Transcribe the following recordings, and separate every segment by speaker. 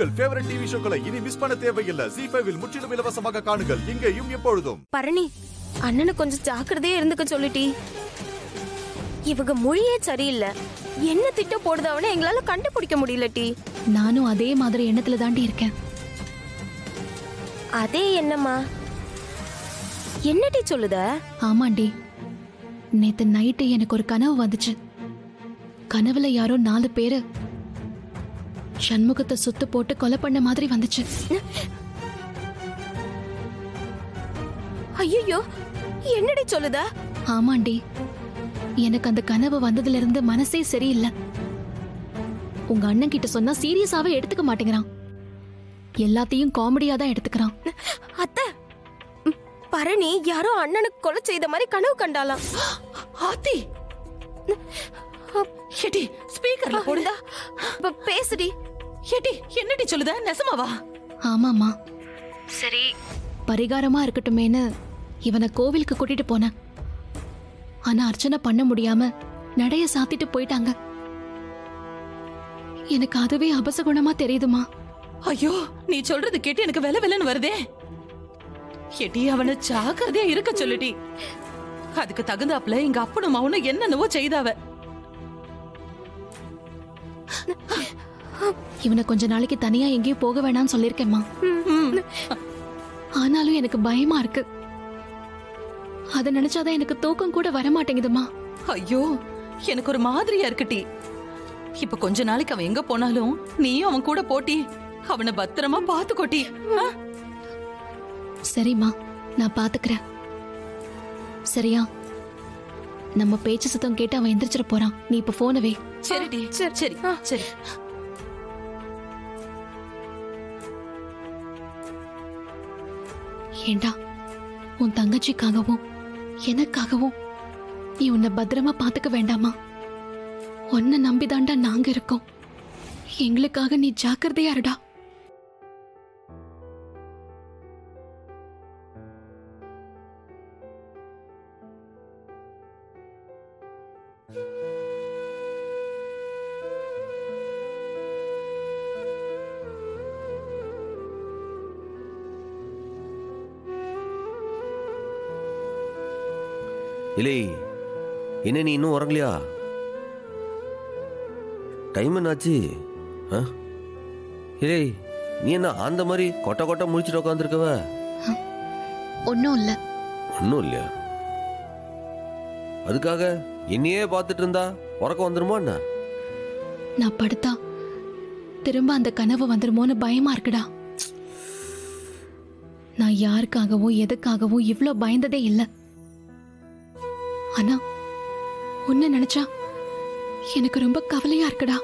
Speaker 1: உங்கள் favourite TV ஷோக்களை இனி miss பண்ண தேவையில்லை ஜி ஃபைவில் முற்றிலும் இலவசமாக காணுங்கள் இங்கேயும் எப்பொழுதும்
Speaker 2: பரணி அண்ணனை கொஞ்சம் ஜாக்கிரதையா இருந்துக்க சொல்லிட்டி இவங்க மொழியே சரியில்லை என்ன திட்டம் போடுதவன எங்களால கண்டுபிடிக்க முடியல டி
Speaker 3: நானும் அதே மாதிரி எண்ணத்துல தாண்டி இருக்கேன்
Speaker 2: அதே என்னம்மா என்ன டி சொல்லுத
Speaker 3: ஆமாண்டி நேத்து நைட்டு எனக்கு ஒரு கனவு வந்துச்சு கனவுல யாரோ நாலு பேரு சண்முகத்தை சுத்து போட்டு கொலை பண்ண மாதிரி வந்துச்சு
Speaker 2: ஐயோ என்னடி சொல்லுத
Speaker 3: ஆமாண்டி எனக்கு அந்த கனவு வந்ததுல இருந்து மனசே சரியில்லை உங்க அண்ணன் கிட்ட சொன்னா சீரியஸாவே எடுத்துக்க மாட்டேங்கிறான் எல்லாத்தையும் காமெடியா தான் எடுத்துக்கிறான்
Speaker 2: அத்தை ம், பரணி யாரோ அண்ணனுக்கு கொலை செய்த மாதிரி கனவு கண்டாலாம்
Speaker 4: ஆத்தி ஏடி ஸ்பீக்கர்ல போடுதா
Speaker 2: இப்ப பேசுடி
Speaker 4: ஏடி என்னடி சொல்லுத நெசமாவா
Speaker 3: ஆமாமா சரி பரிகாரமா இருக்கட்டுமேன்னு இவனை கோவிலுக்கு கூட்டிட்டு போனேன் ஆனா அர்ச்சனை பண்ண முடியாம நடைய சாத்திட்டு போயிட்டாங்க எனக்கு அதுவே அபசகுணமா தெரியுதுமா
Speaker 4: ஐயோ நீ சொல்றது கேட்டு எனக்கு வெல வெலன்னு வருதே ஏடி அவனை ஜாக்கிரதையா இருக்க சொல்லுடி அதுக்கு தகுந்தாப்புல எங்க அப்பனும் அவனும் என்னென்னவோ செய்தாவ
Speaker 3: இவனை கொஞ்ச நாளைக்கு தனியா எங்கேயும் போக வேணாம்னு சொல்லியிருக்கேம்மா
Speaker 4: ம்.
Speaker 3: ஆனாலும் எனக்கு பயமா இருக்கு அதை நினைச்சாதான் எனக்கு தூக்கம் கூட வர மாட்டேங்குதுமா
Speaker 4: ஐயோ எனக்கு ஒரு மாதிரியா இருக்குடி இப்ப கொஞ்ச நாளைக்கு அவன் எங்க போனாலும் நீயும் அவன் கூட போட்டி அவனை பத்திரமா பாத்துக்கோட்டி ஆ?
Speaker 3: சரிம்மா நான் பாத்துக்கிறேன் சரியா நம்ம பேச்சு சத்தம் கேட்டு அவன் எந்திரிச்சிட போறான் நீ இப்ப போன வை
Speaker 4: சரிடி
Speaker 2: சரி.
Speaker 4: சரி
Speaker 2: ஆ.
Speaker 4: சரி
Speaker 3: ஏண்டா உன் தங்கச்சிக்காகவும் எனக்காகவும் நீ உன்னை பத்திரமா பாத்துக்க வேண்டாமா உன்னை நம்பிதாண்டா நாங்க இருக்கோம் எங்களுக்காக நீ ஜாக்கிரதையா இருடா
Speaker 5: இலே என்ன நீ இன்னும் உறங்கலையா டைம் என்னாச்சு ஆ? இலே நீ என்ன அந்த மாதிரி கொட்டை கொட்டை முடிச்சுட்டு உட்காந்துருக்கவ
Speaker 3: ஒன்னும் இல்ல
Speaker 5: ஒன்றும் இல்லையா அதுக்காக என்னையே பார்த்துட்டு இருந்தா உறக்கம் வந்துருமா என்ன
Speaker 3: நான் படுத்தா திரும்ப அந்த கனவு வந்துருமோன்னு பயமா இருக்குடா நான் யாருக்காகவும் எதுக்காகவும் இவ்ளோ பயந்ததே இல்ல ஆனா உன்னை நினைச்சா எனக்கு ரொம்ப கவலையா இருக்குடா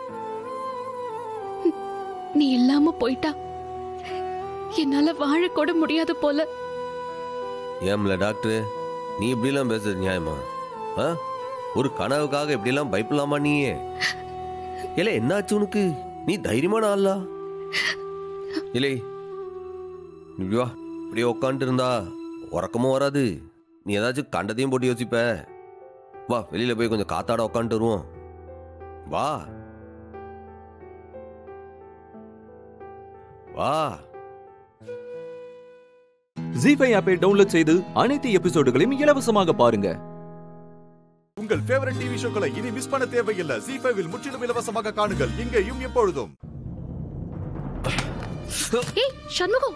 Speaker 3: ம், நீ இல்லாம போயிட்டா என்னால வாழக்கூட முடியாது போல
Speaker 5: ஏம்ல டாக்டர் நீ இப்படிலாம் பேசுறது நியாயமா ஆ ஒரு கனவுக்காக இப்படிலாம் பயப்படலாமா நீயே இல்ல என்னாச்சு உனக்கு நீ தைரியமான ஆளா இல்லை இப்படி வா இப்படியே உட்காந்துட்டு இருந்தா உறக்கமும் வராது நீ ஏதாச்சும் கண்டதையும் போட்டு யோசிப்ப வா வெளியில போய் கொஞ்சம் காத்தாட உட்காந்துட்டு வருவோம் வா வா
Speaker 6: ஜி ஃபைவ் ஆப்பை டவுன்லோட் செய்து அனைத்து எபிசோடுகளையும் இலவசமாக பாருங்க
Speaker 1: உங்கள் ஃபேவரட் டிவி ஷோக்களை இனி மிஸ் பண்ண தேவையில்லை ஜி ஃபைவில் முற்றிலும் இலவசமாக காணுங்கள் இங்கேயும் எப்பொழுதும்
Speaker 3: ஏய் சண்முகம்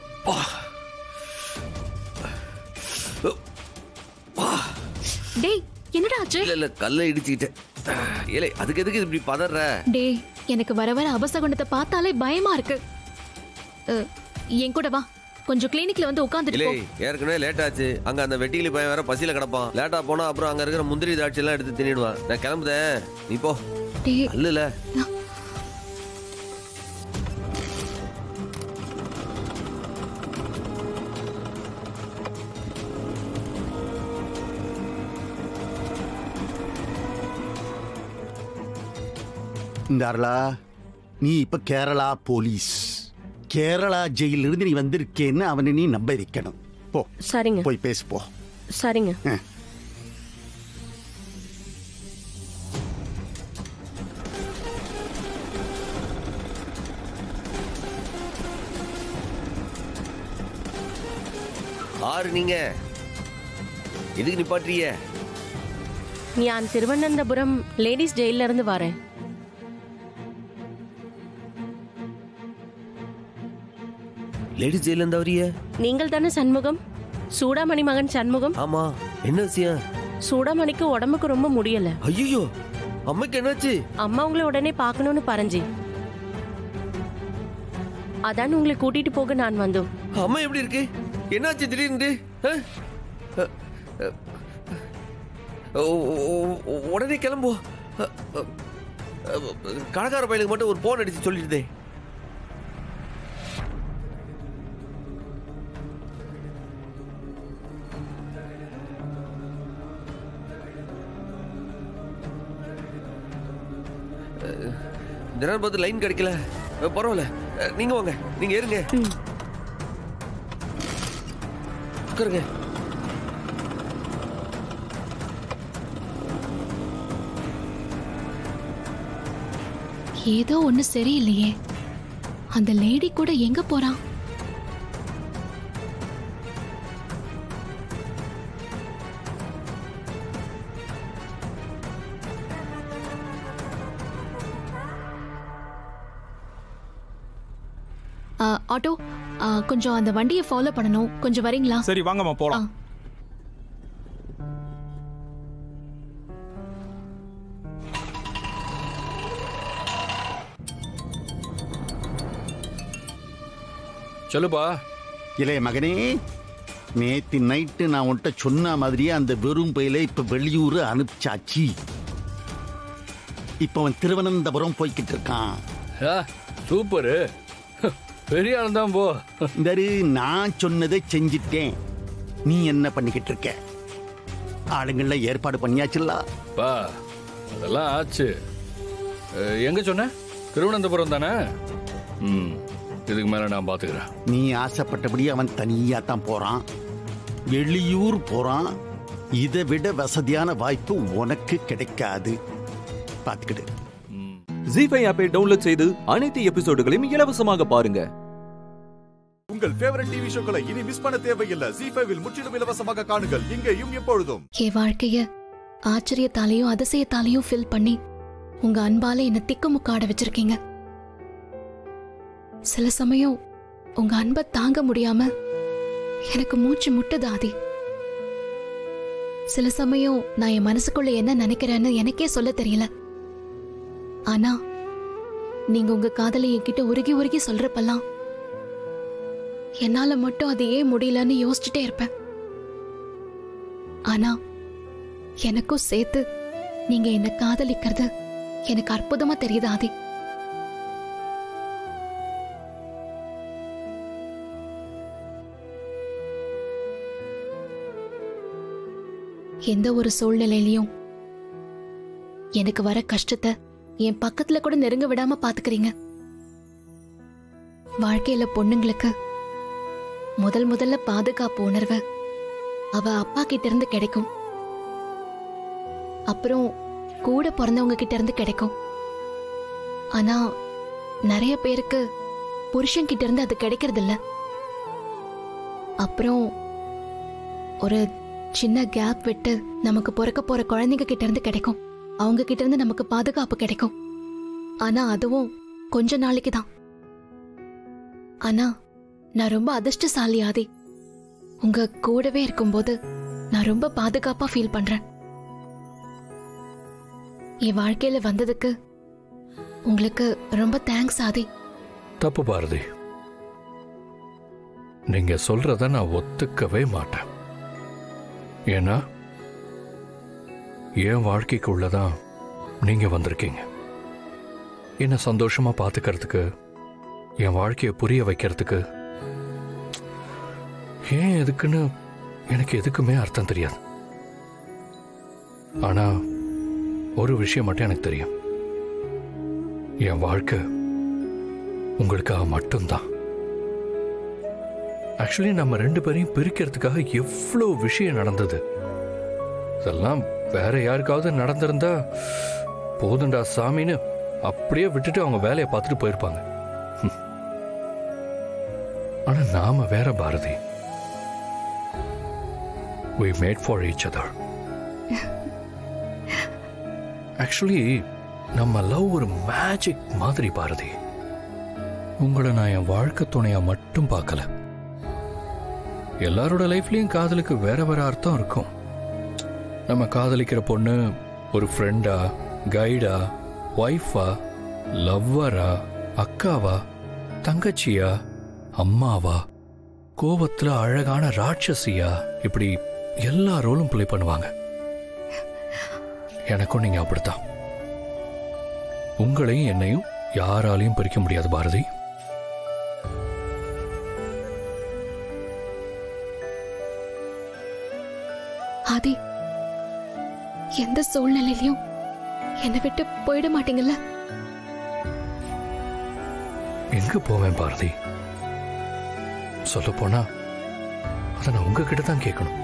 Speaker 3: டேய் என்னடா ஆச்சு
Speaker 5: இல்ல இல்ல கல்லை இடிச்சுக்கிட்டேன் ஏலே அதுக்கு எதுக்கு இப்படி பதற
Speaker 3: டேய் எனக்கு வர வர அபசகுணத்தை பார்த்தாலே பயமா இருக்கு அஹ், என் கூட வா கொஞ்சம் கிளினிக்ல வந்து உட்காந்துட்டு
Speaker 5: இல்லை
Speaker 3: போ
Speaker 5: ஏற்கனவே லேட் ஆச்சு அங்க அந்த வெட்டிக்கிளி பையன் வேற பசியில கிடப்பான் லேட்டா போனா அப்புறம் அங்க இருக்கிற முந்திரி திராட்சை எல்லாம் எடுத்து தின்னிடுவான் நான் கிளம்புதேன் நீ போ
Speaker 3: டேய்
Speaker 5: அல்லல
Speaker 7: இந்தாரலா நீ இப்ப கேரளா போலீஸ் கேரளா ஜெயிலிருந்து நீ வந்திருக்கேன்னு அவனை நீ நம்ப வைக்கணும் போ
Speaker 2: சரிங்க
Speaker 7: போய் பேசு போ
Speaker 2: சரிங்க
Speaker 5: ஆறு நீங்க எதுக்கு நிப்பாட்டுறிய
Speaker 8: நான் திருவனந்தபுரம் லேடிஸ் ஜெயில இருந்து வரேன்
Speaker 5: லேடிஸ் ஜெயில இருந்தா வரிய
Speaker 8: நீங்கள் தானே சண்முகம் சூடாமணி மகன் சண்முகம்
Speaker 5: ஆமா என்ன விஷயம்
Speaker 8: சூடாமணிக்கு உடம்புக்கு ரொம்ப முடியல
Speaker 5: ஐயோ அம்மைக்கு என்னாச்சு
Speaker 8: அம்மா உங்களை உடனே பார்க்கணும்னு பறஞ்சி அதான் உங்களை கூட்டிட்டு போக நான் வந்தோம்
Speaker 5: அம்மா எப்படி இருக்கு என்னாச்சு திடீர்னு ஆ? அ, அ, ஒ- ஒ- ஒ- உடனே கிளம்பு அ, அ, அ, கடைக்கார பையனுக்கு மட்டும் ஒரு போன் அடிச்சு சொல்லிடுதே இந்த நேரம் பார்த்து லைன் கிடைக்கல அ, பரவாயில்ல அ, நீங்க வாங்க நீங்க ஏறுங்க உட்காருங்க
Speaker 3: ஏதோ ஒண்ணு சரியில்லையே அந்த லேடி கூட எங்க போறான் ஆ, ஆட்டோ ஆ, கொஞ்சம் அந்த வண்டியை ஃபாலோ பண்ணணும் கொஞ்சம் வரீங்களா
Speaker 9: சரி வாங்கம்மா போலாம்
Speaker 10: சொல்லுப்பா
Speaker 7: இளைய மகனே நேத்து நைட்டு நான் உன்கிட்ட சொன்ன மாதிரியே அந்த வெறும் பையில இப்ப வெளியூர் அனுப்பிச்சாச்சு இப்ப அவன் திருவனந்தபுரம் போய்கிட்டு இருக்கான்
Speaker 10: ஆ, சூப்பரு பெரிய ஆள் தான் போ
Speaker 7: இந்த இரு, நான் சொன்னதை செஞ்சிட்டேன் நீ என்ன பண்ணிக்கிட்டு இருக்க ஆளுங்கள ஏற்பாடு பண்ணியாச்சுல்ல
Speaker 10: பா அதெல்லாம் ஆச்சு அஹ், எங்க சொன்ன திருவனந்தபுரம் தானே ம் இதுக்கு மேல நான் பாத்துக்கிறேன்
Speaker 7: நீ ஆசைப்பட்டபடி அவன் தனியா தான் போறான் வெளியூர் போறான் இதை விட வசதியான வாய்ப்பு உனக்கு கிடைக்காது பார்த்துக்கிடு
Speaker 6: ஜி ஃபைவ் ஆப்பை டவுன்லோட் செய்து அனைத்து எபிசோடுகளையும் இலவசமாக பாருங்க
Speaker 1: உங்கள் ஃபேவரட் டிவி ஷோக்களை இனி மிஸ் பண்ண தேவையில்லை ஜி ஃபைவில் முற்றிலும் இலவசமாக காணுங்கள் இங்கேயும் எப்பொழுதும்
Speaker 3: என் வாழ்க்கைய ஆச்சரியத்தாலையும் அதிசயத்தாலையும் ஃபில் பண்ணி உங்க அன்பால என்ன திக்குமுக்காட வச்சிருக்கீங்க சில சமயம் உங்க அன்பை தாங்க முடியாம எனக்கு மூச்சு முட்டுது ஆதி சில சமயம் நான் என் மனசுக்குள்ள என்ன நினைக்கிறேன்னு எனக்கே சொல்ல தெரியல ஆனா நீங்க உங்க காதலை என்கிட்ட உருகி உருகி சொல்றப்பெல்லாம் என்னால மட்டும் அது ஏன் முடியலன்னு யோசிச்சுட்டே இருப்பேன் ஆனா எனக்கும் சேர்த்து நீங்க என்ன காதலிக்கிறது எனக்கு அற்புதமா தெரியுது ஆதி எந்த ஒரு சூழ்நிலையிலையும் எனக்கு வர கஷ்டத்தை என் பக்கத்துல கூட நெருங்க விடாம பாத்துக்கிறீங்க வாழ்க்கையில பொண்ணுங்களுக்கு முதல் முதல்ல பாதுகாப்பு உணர்வு அவ அப்பா கிட்ட இருந்து கிடைக்கும் அப்புறம் கூட பிறந்தவங்க கிட்ட இருந்து கிடைக்கும் ஆனா நிறைய பேருக்கு புருஷன் கிட்ட இருந்து அது கிடைக்கிறது இல்ல அப்புறம் ஒரு சின்ன கேப் விட்டு நமக்கு பிறக்க போற குழந்தைங்க கிட்ட இருந்து கிடைக்கும் அவங்க கிட்ட இருந்து நமக்கு பாதுகாப்பு கிடைக்கும் ஆனா அதுவும் கொஞ்ச நாளைக்கு தான் ஆனா நான் ரொம்ப அதிர்ஷ்டசாலி ஆதி உங்க கூடவே இருக்கும்போது நான் ரொம்ப பாதுகாப்பா ஃபீல் பண்றேன் என் வாழ்க்கையில வந்ததுக்கு உங்களுக்கு ரொம்ப தேங்க்ஸ் ஆதி
Speaker 10: தப்பு பாரதி நீங்க சொல்றத நான் ஒத்துக்கவே மாட்டேன் ஏன்னா என் வாழ்க்கைக்குள்ளதான் நீங்க வந்திருக்கீங்க என்ன சந்தோஷமா பாத்துக்கிறதுக்கு என் வாழ்க்கையை புரிய வைக்கிறதுக்கு ஏன் எதுக்குன்னு எனக்கு எதுக்குமே அர்த்தம் தெரியாது ஆனா ஒரு விஷயம் மட்டும் எனக்கு தெரியும் என் வாழ்க்கை உங்களுக்காக மட்டும்தான் ஆக்சுவலி நம்ம ரெண்டு பேரையும் பிரிக்கிறதுக்காக எவ்வளோ விஷயம் நடந்தது இதெல்லாம் வேற யாருக்காவது நடந்திருந்தா போதுண்டா சாமின்னு அப்படியே விட்டுட்டு அவங்க வேலையை பார்த்துட்டு போயிருப்பாங்க ஹம். ஆனா நாம வேற Bharathi we made for each other actually நம்ம லவ் ஒரு மேஜிக் மாதிரி பாரதி உங்களை நான் என் வாழ்க்கை துணையா மட்டும் பார்க்கல எல்லாரோட லைஃப்லயும் காதலுக்கு வேற வேற அர்த்தம் இருக்கும் நம்ம காதலிக்கிற பொண்ணு ஒரு ஃப்ரெண்டா கைடா ஒய்ஃபா லவ்வரா அக்காவா தங்கச்சியா அம்மாவா கோபத்துல அழகான ராட்சசியா இப்படி எல்லா ரோலும் ப்ளே பண்ணுவாங்க எனக்கும் நீங்க அப்படித்தான் உங்களையும் என்னையும் யாராலையும் பிரிக்க முடியாது பாரதி
Speaker 3: ஆதி எந்த சூழ்நிலையிலயும் என்னை விட்டு போயிட மாட்டீங்கல்ல
Speaker 10: எங்க போவேன் பாரதி சொல்ல போனா அதை நான் உங்ககிட்ட தான் கேட்கணும்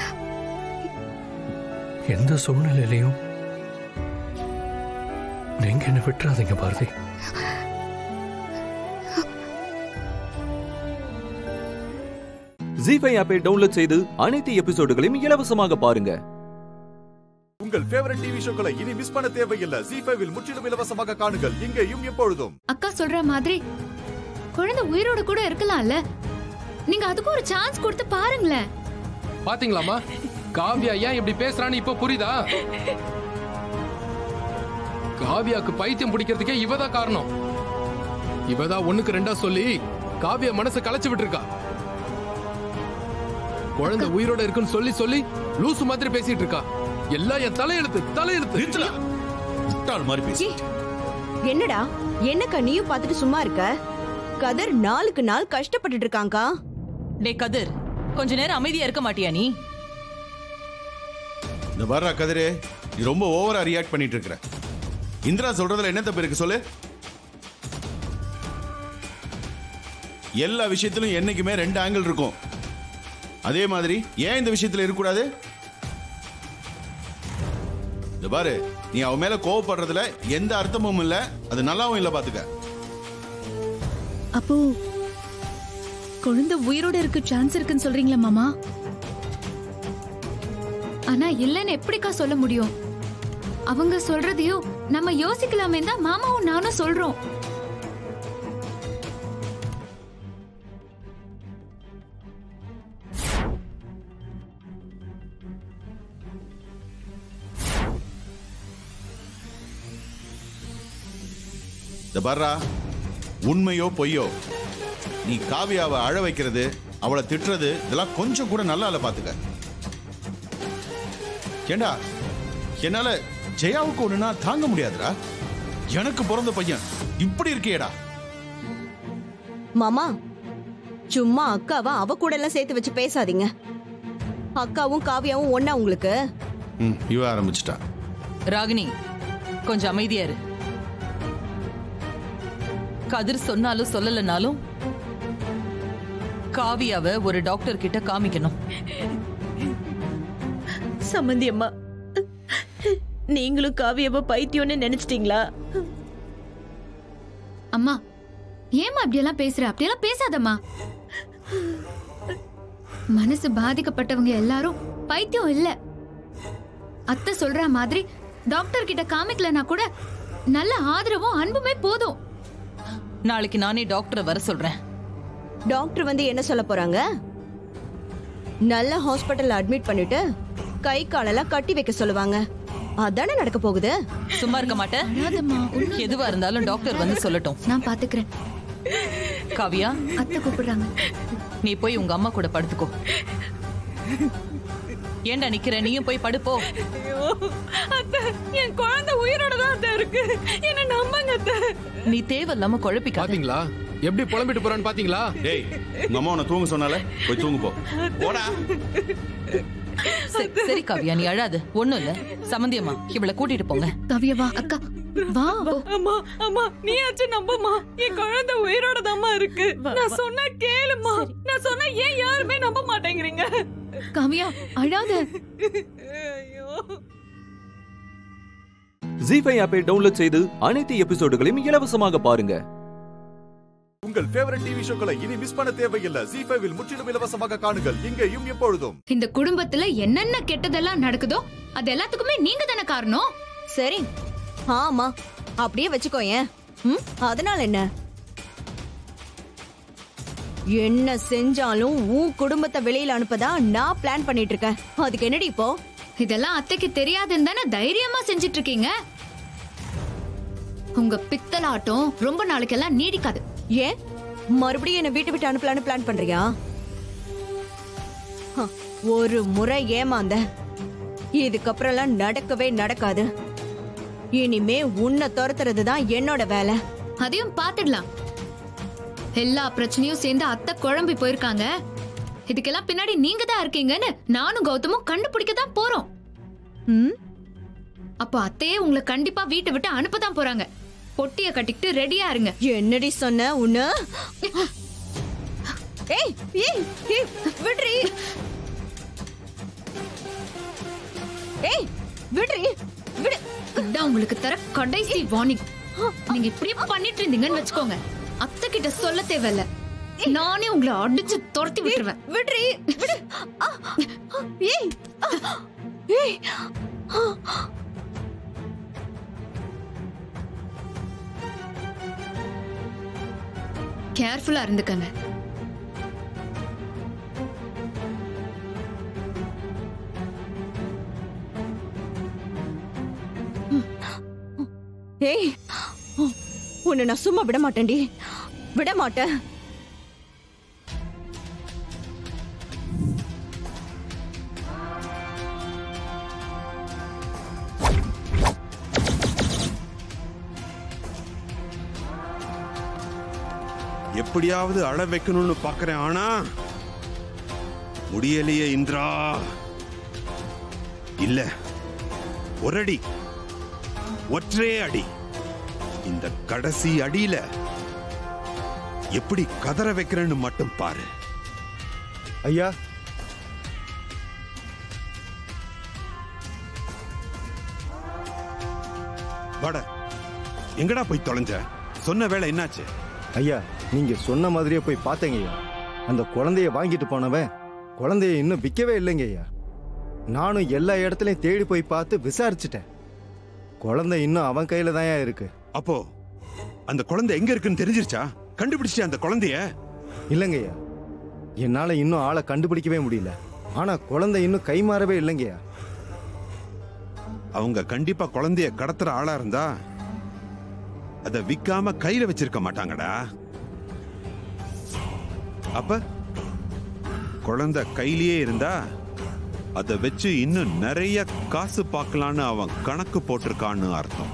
Speaker 10: எந்த சூழ்நிலையிலையும் நீங்க என்ன விட்டுறாதீங்க பாரதி
Speaker 6: ஜி ஃபைவ் ஆப்பை டவுன்லோட் செய்து அனைத்து எபிசோடுகளையும் இலவசமாக பாருங்க
Speaker 1: உங்கள் ஃபேவரட் டிவி ஷோக்களை இனி மிஸ் பண்ண தேவையில்லை ஜி ஃபைவில் முற்றிலும் இலவசமாக காணுங்கள் இங்கேயும் எப்பொழுதும்
Speaker 9: அக்கா சொல்ற மாதிரி குழந்தை உயிரோட கூட இருக்கலாம்ல நீங்க அதுக்கு ஒரு சான்ஸ் கொடுத்து பாருங்களேன்
Speaker 11: பாத்தீங்களாமா காவியா ஏன் இப்படி பேசுறான்னு இப்ப புரியுதா காவியாக்கு பைத்தியம் பிடிக்கிறதுக்கே இவதான் காரணம் இவதான் ஒண்ணுக்கு ரெண்டா சொல்லி காவியா மனசை கலைச்சு விட்டுருக்கா குழந்தை உயிரோட இருக்குன்னு சொல்லி சொல்லி லூசு மாதிரி பேசிட்டு இருக்கா எல்லாம் என் தலையெழுத்து தலையெழுத்து
Speaker 12: முட்டாள் மாதிரி பேசி
Speaker 13: என்னடா என்னக்கா நீயும் பார்த்துட்டு சும்மா இருக்க கதர் நாளுக்கு நாள் கஷ்டப்பட்டுட்டு இருக்காங்கக்கா
Speaker 4: டே கதிர் கொஞ்ச நேரம் அமைதியா இருக்க மாட்டியா நீ
Speaker 12: இந்த வர்ற கதிரே நீ ரொம்ப ஓவரா ரியாக்ட் பண்ணிட்டு இருக்கிற இந்திரா சொல்றதுல என்ன தப்பு இருக்கு சொல்லு எல்லா விஷயத்திலும் என்னைக்குமே ரெண்டு ஆங்கிள் இருக்கும் அதே மாதிரி ஏன் இந்த விஷயத்துல இருக்கக்கூடாது இந்த பாரு நீ அவ மேல கோவப்படுறதுல எந்த அர்த்தமும் இல்ல அது நல்லாவும் இல்ல பாத்துக்க
Speaker 9: அப்போ குழந்தை உயிரோட இருக்க சான்ஸ் இருக்குன்னு சொல்றீங்களா மாமா ஆனா இல்லைன்னு எப்படிக்கா சொல்ல முடியும் அவங்க சொல்றதையும் நம்ம யோசிக்கலாமே தான் மாமாவும் நானும் சொல்றோம்
Speaker 12: இந்த பாருடா உண்மையோ பொய்யோ நீ காவியாவை அழ வைக்கிறது அவளை திட்டுறது இதெல்லாம் கொஞ்சம் கூட நல்லா இல்ல பாத்துக்க ஏண்டா என்னால ஜெயாவுக்கு ஒண்ணுனா தாங்க முடியாதுடா எனக்கு பிறந்த பையன் இப்படி இருக்கேடா
Speaker 13: மாமா சும்மா அக்காவை அவ கூட எல்லாம் சேர்த்து வச்சு பேசாதீங்க அக்காவும் காவியாவும் ஒண்ணா உங்களுக்கு
Speaker 12: ம் இவ ஆரம்பிச்சிட்டா
Speaker 4: ராகினி கொஞ்சம் அமைதியா இரு கதிர் சொன்னாலும் சொல்லலனாலும் காவியாவை ஒரு டாக்டர் கிட்ட காமிக்கணும்
Speaker 8: சம்மந்தி அம்மா நீங்களும் காவியவ பைத்தியம்னு நினைச்சிட்டீங்களா
Speaker 9: அம்மா ஏமா அப்படியெல்லாம் பேசுற அப்படியெல்லாம் பேசாதம்மா மனசு பாதிக்கப்பட்டவங்க எல்லாரும் பைத்தியம் இல்ல அத்தை சொல்ற மாதிரி டாக்டர் கிட்ட காமிக்கலனா கூட நல்ல ஆதரவும் அன்புமே போதும்
Speaker 4: நாளைக்கு நானே டாக்டரை வர சொல்றேன்
Speaker 13: டாக்டர் வந்து என்ன சொல்ல போறாங்க நல்ல ஹாஸ்பிட்டல்ல அட்மிட் பண்ணிட்டு கை காலெல்லாம் கட்டி வைக்க சொல்லுவாங்க அதானே நடக்க போகுது
Speaker 4: சும்மா இருக்க மாட்டேன் எதுவா இருந்தாலும் டாக்டர் வந்து சொல்லட்டும்
Speaker 9: நான் பாத்துக்கிறேன்
Speaker 4: காவியா
Speaker 9: அத்தை கூப்பிடுறாங்க
Speaker 4: நீ போய் உங்க அம்மா கூட படுத்துக்கோ ஏன்டா நிக்கிற நீயும் போய் படுப்போ
Speaker 14: அத்தை என் குழந்தை உயிரோட தான் அத்தை இருக்கு என்ன நம்புங்க அத்தை
Speaker 4: நீ தேவையில்லாம குழப்பிக்காத
Speaker 11: பாத்தீங்களா எப்படி புலம்பிட்டு போறான்னு பாத்தீங்களா
Speaker 12: டேய் உங்க அம்மா உன்னை தூங்க சொன்னால போய் தூங்கு போ போடா
Speaker 4: சரி, சரி காவியா நீ அழாது ஒண்ணும் இல்ல சமந்தியம்மா இவளை கூட்டிட்டு போங்க
Speaker 3: கவியா வா அக்கா வா
Speaker 14: அம்மா அம்மா நீயாச்சும் நம்புமா என் குழந்தை உயிரோட தாம்மா இருக்கு நான் சொன்னா கேளுமா நான் சொன்னா ஏன் யாருமே நம்ப மாட்டேங்கிறீங்க
Speaker 3: கவியா அழாத
Speaker 6: ஜி ஃபைவ் ஆப்பை டவுன்லோட் செய்து அனைத்து எபிசோடுகளையும் இலவசமாக பாருங்க
Speaker 1: உங்கள் ஃபேவரட் டிவி ஷோக்களை இனி மிஸ் பண்ண தேவையில்லை ஜி ஃபைவில் முற்றிலும் இலவசமாக காணுங்கள் இங்கேயும் எப்பொழுதும்
Speaker 9: இந்த குடும்பத்துல என்னென்ன கெட்டதெல்லாம் நடக்குதோ அது எல்லாத்துக்குமே நீங்க தானே காரணம்
Speaker 13: சரி ஆமா அப்படியே வச்சுக்கோ ஏன் ம், அதனால என்ன என்ன செஞ்சாலும் உன் குடும்பத்தை வெளியில அனுப்பதா நான் பிளான் பண்ணிட்டு இருக்கேன் அதுக்கு என்னடி இப்போ
Speaker 9: இதெல்லாம் அத்தைக்கு தெரியாதுன்னு தானே தைரியமா செஞ்சுட்டு இருக்கீங்க உங்க பித்தலாட்டம் ரொம்ப நாளைக்கெல்லாம் நீடிக்காது
Speaker 13: ஏன் மறுபடியும் என்ன வீட்டு விட்டு அனுப்பலான்னு பிளான் பண்றியா ஹ, ஒரு முறை ஏமாந்த இதுக்கப்புறம்லாம் நடக்கவே நடக்காது இனிமே உன்னை துரத்துறது தான் என்னோட வேலை
Speaker 9: அதையும் பாத்துடலாம் எல்லா பிரச்சனையும் சேர்ந்து அத்தை குழம்பி போயிருக்காங்க இதுக்கெல்லாம் பின்னாடி நீங்க தான் இருக்கீங்கன்னு நானும் கௌதமும் கண்டுபிடிக்க தான் போறோம் அப்போ அத்தையே உங்களை கண்டிப்பா வீட்டை விட்டு அனுப்ப தான் போறாங்க பொட்டிய கட்டிக்கிட்டு ரெடியா இருங்க
Speaker 13: என்னடி சொன்ன உன்ன ஏய் ஏய் ஏய் விடுறி ஏய் விடுறி விடு
Speaker 9: இதான் உங்களுக்கு தர கடைசி வார்னிங் நீங்க இப்படியே பண்ணிட்டு இருந்தீங்கன்னு வச்சுக்கோங்க அத்தை கிட்ட சொல்ல தேவையில்ல நானே உங்களை அடிச்சு துரத்தி விட்டுருவேன்
Speaker 13: விடுறி விடு ஆ, ஆ, ஏய் ஆ, ஏய் ஆ,
Speaker 9: கேர்ஃபுல்லா இருந்துக்கங்க
Speaker 13: ஏய் உன்னை நான் சும்மா விட மாட்டேன்டி விட மாட்டேன்
Speaker 15: எப்படியாவது அழ வைக்கணும்னு பாக்குறேன் ஆனா முடியலையே இந்திரா இல்ல ஒரு அடி ஒற்றே அடி இந்த கடைசி அடியில எப்படி கதற வைக்கிறேன்னு மட்டும் பாரு
Speaker 16: ஐயா
Speaker 15: வாட எங்கடா போய் தொலைஞ்ச சொன்ன வேலை என்னாச்சு
Speaker 16: ஐயா நீங்க சொன்ன மாதிரியே போய் பார்த்தேங்க ஐயா அந்த குழந்தைய வாங்கிட்டு போனவன் குழந்தைய இன்னும் விற்கவே இல்லைங்க ஐயா நானும் எல்லா இடத்துலயும் தேடி போய் பார்த்து விசாரிச்சுட்டேன் குழந்தை இன்னும் அவன் கையில தான் இருக்கு
Speaker 15: அப்போ அந்த குழந்தை எங்க இருக்குன்னு தெரிஞ்சிருச்சா கண்டுபிடிச்சிட்டு அந்த குழந்தைய
Speaker 16: இல்லைங்க ஐயா என்னால இன்னும் ஆளை கண்டுபிடிக்கவே முடியல ஆனா குழந்தை இன்னும் கை மாறவே இல்லைங்கய்யா
Speaker 15: அவங்க கண்டிப்பா குழந்தைய கடத்துற ஆளா இருந்தா அத விக்காம கையில வச்சிருக்க மாட்டாங்கடா அப்ப குழந்தை கையிலேயே இருந்தா அத வச்சு இன்னும் நிறைய காசு பார்க்கலான்னு அவன் கணக்கு போட்டிருக்கான்னு அர்த்தம்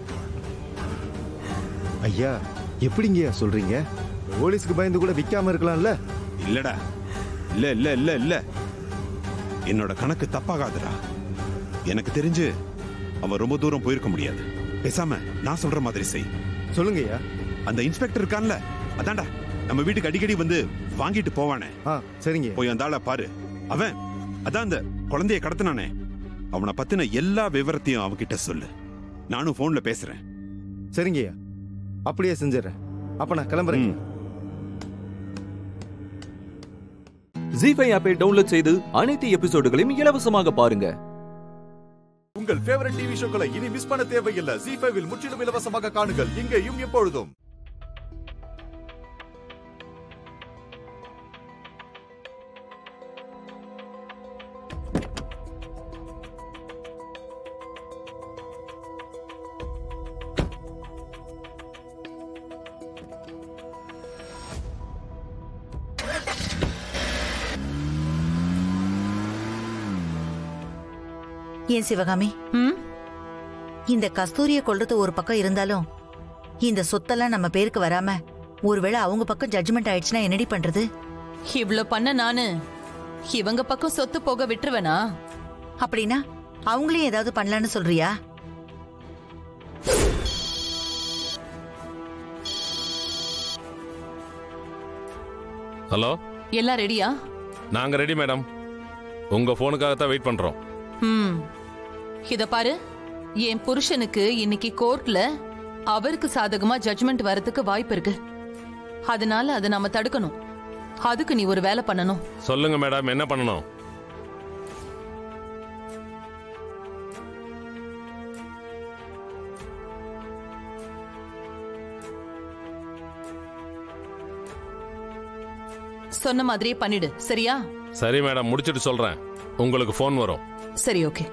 Speaker 16: ஐயா எப்படிங்கய்யா சொல்றீங்க போலீஸ்க்கு பயந்து கூட விற்காம இருக்கலாம்ல
Speaker 15: இல்லடா இல்ல இல்ல இல்ல இல்ல என்னோட கணக்கு தப்பாகாதுடா எனக்கு தெரிஞ்சு அவன் ரொம்ப தூரம் போயிருக்க முடியாது பேசாம நான் சொல்ற மாதிரி செய்
Speaker 16: சொல்லுங்கய்யா
Speaker 15: அந்த இன்ஸ்பெக்டர் இருக்கான்ல அதான்டா நம்ம வீட்டுக்கு அடிக்கடி வந்து வாங்கிட்டு போவானே
Speaker 16: சரிங்க
Speaker 15: போய் அந்த ஆளை பாரு அவன் அதான் அந்த குழந்தைய கடத்தினானே அவனை பத்தின எல்லா விவரத்தையும் அவன்கிட்ட சொல்லு நானும் போன்ல பேசுறேன்
Speaker 16: சரிங்கய்யா அப்படியே செஞ்சிடறேன் அப்ப நான் கிளம்புறேன்
Speaker 6: ஜி ஃபைவ் ஆப்பை டவுன்லோட் செய்து அனைத்து எபிசோடுகளையும் இலவசமாக பாருங்க
Speaker 1: உங்கள் ஃபேவரட் டிவி ஷோக்களை இனி மிஸ் பண்ண தேவையில்லை ஜி ஃபைவில் முற்றிலும் இலவசமாக காணுங்கள் இங்கேயும் எப்பொழுதும்
Speaker 17: ஏன் சிவகாமி இந்த கஸ்தூரிய கொல்றது ஒரு பக்கம் இருந்தாலும் இந்த சொத்தெல்லாம் நம்ம பேருக்கு வராம ஒருவேளை அவங்க பக்கம் ஜட்ஜ்மெண்ட் ஆயிடுச்சுன்னா என்னடி பண்றது
Speaker 4: இவ்ளோ பண்ண நானு இவங்க பக்கம் சொத்து போக விட்டுருவேனா
Speaker 17: அப்படின்னா அவங்களையும் ஏதாவது பண்ணலான்னு சொல்றியா
Speaker 18: ஹலோ
Speaker 4: எல்லாம் ரெடியா
Speaker 18: நாங்க ரெடி மேடம் உங்க போனுக்காக தான் வெயிட் பண்றோம்
Speaker 4: ம் இத பாரு என் புருஷனுக்கு இன்னைக்கு கோர்ட்ல அவருக்கு சாதகமா ஜட்ஜ்மெண்ட் வரதுக்கு வாய்ப்பு இருக்கு அதனால அதை நாம தடுக்கணும் அதுக்கு நீ ஒரு வேலை பண்ணணும்
Speaker 18: சொல்லுங்க மேடம் என்ன பண்ணணும்
Speaker 4: சொன்ன மாதிரியே பண்ணிடு சரியா
Speaker 18: சரி மேடம் முடிச்சிட்டு சொல்றேன் உங்களுக்கு ஃபோன் வரும்
Speaker 4: சரி ஓகே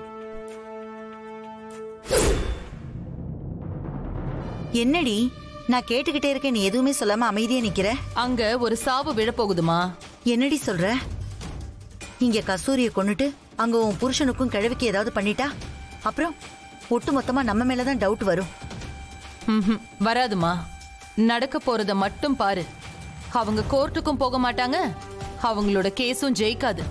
Speaker 17: என்னடி நான் கேட்டுக்கிட்டே இருக்கேன் நீ எதுவுமே சொல்லாம அமைதியா நிக்கிற
Speaker 4: அங்க ஒரு சாவு விழப்போகுதுமா
Speaker 17: என்னடி சொல்ற இங்க கஸ்தூரிய கொன்னுட்டு அங்க உன் புருஷனுக்கும் கிழவிக்கு ஏதாவது பண்ணிட்டா அப்புறம் ஒட்டு மொத்தமா நம்ம மேலதான் டவுட் வரும்
Speaker 4: ம்ஹும், வராதுமா நடக்க போறத மட்டும் பாரு அவங்க கோர்ட்டுக்கும் போக மாட்டாங்க அவங்களோட கேஸும் ஜெயிக்காது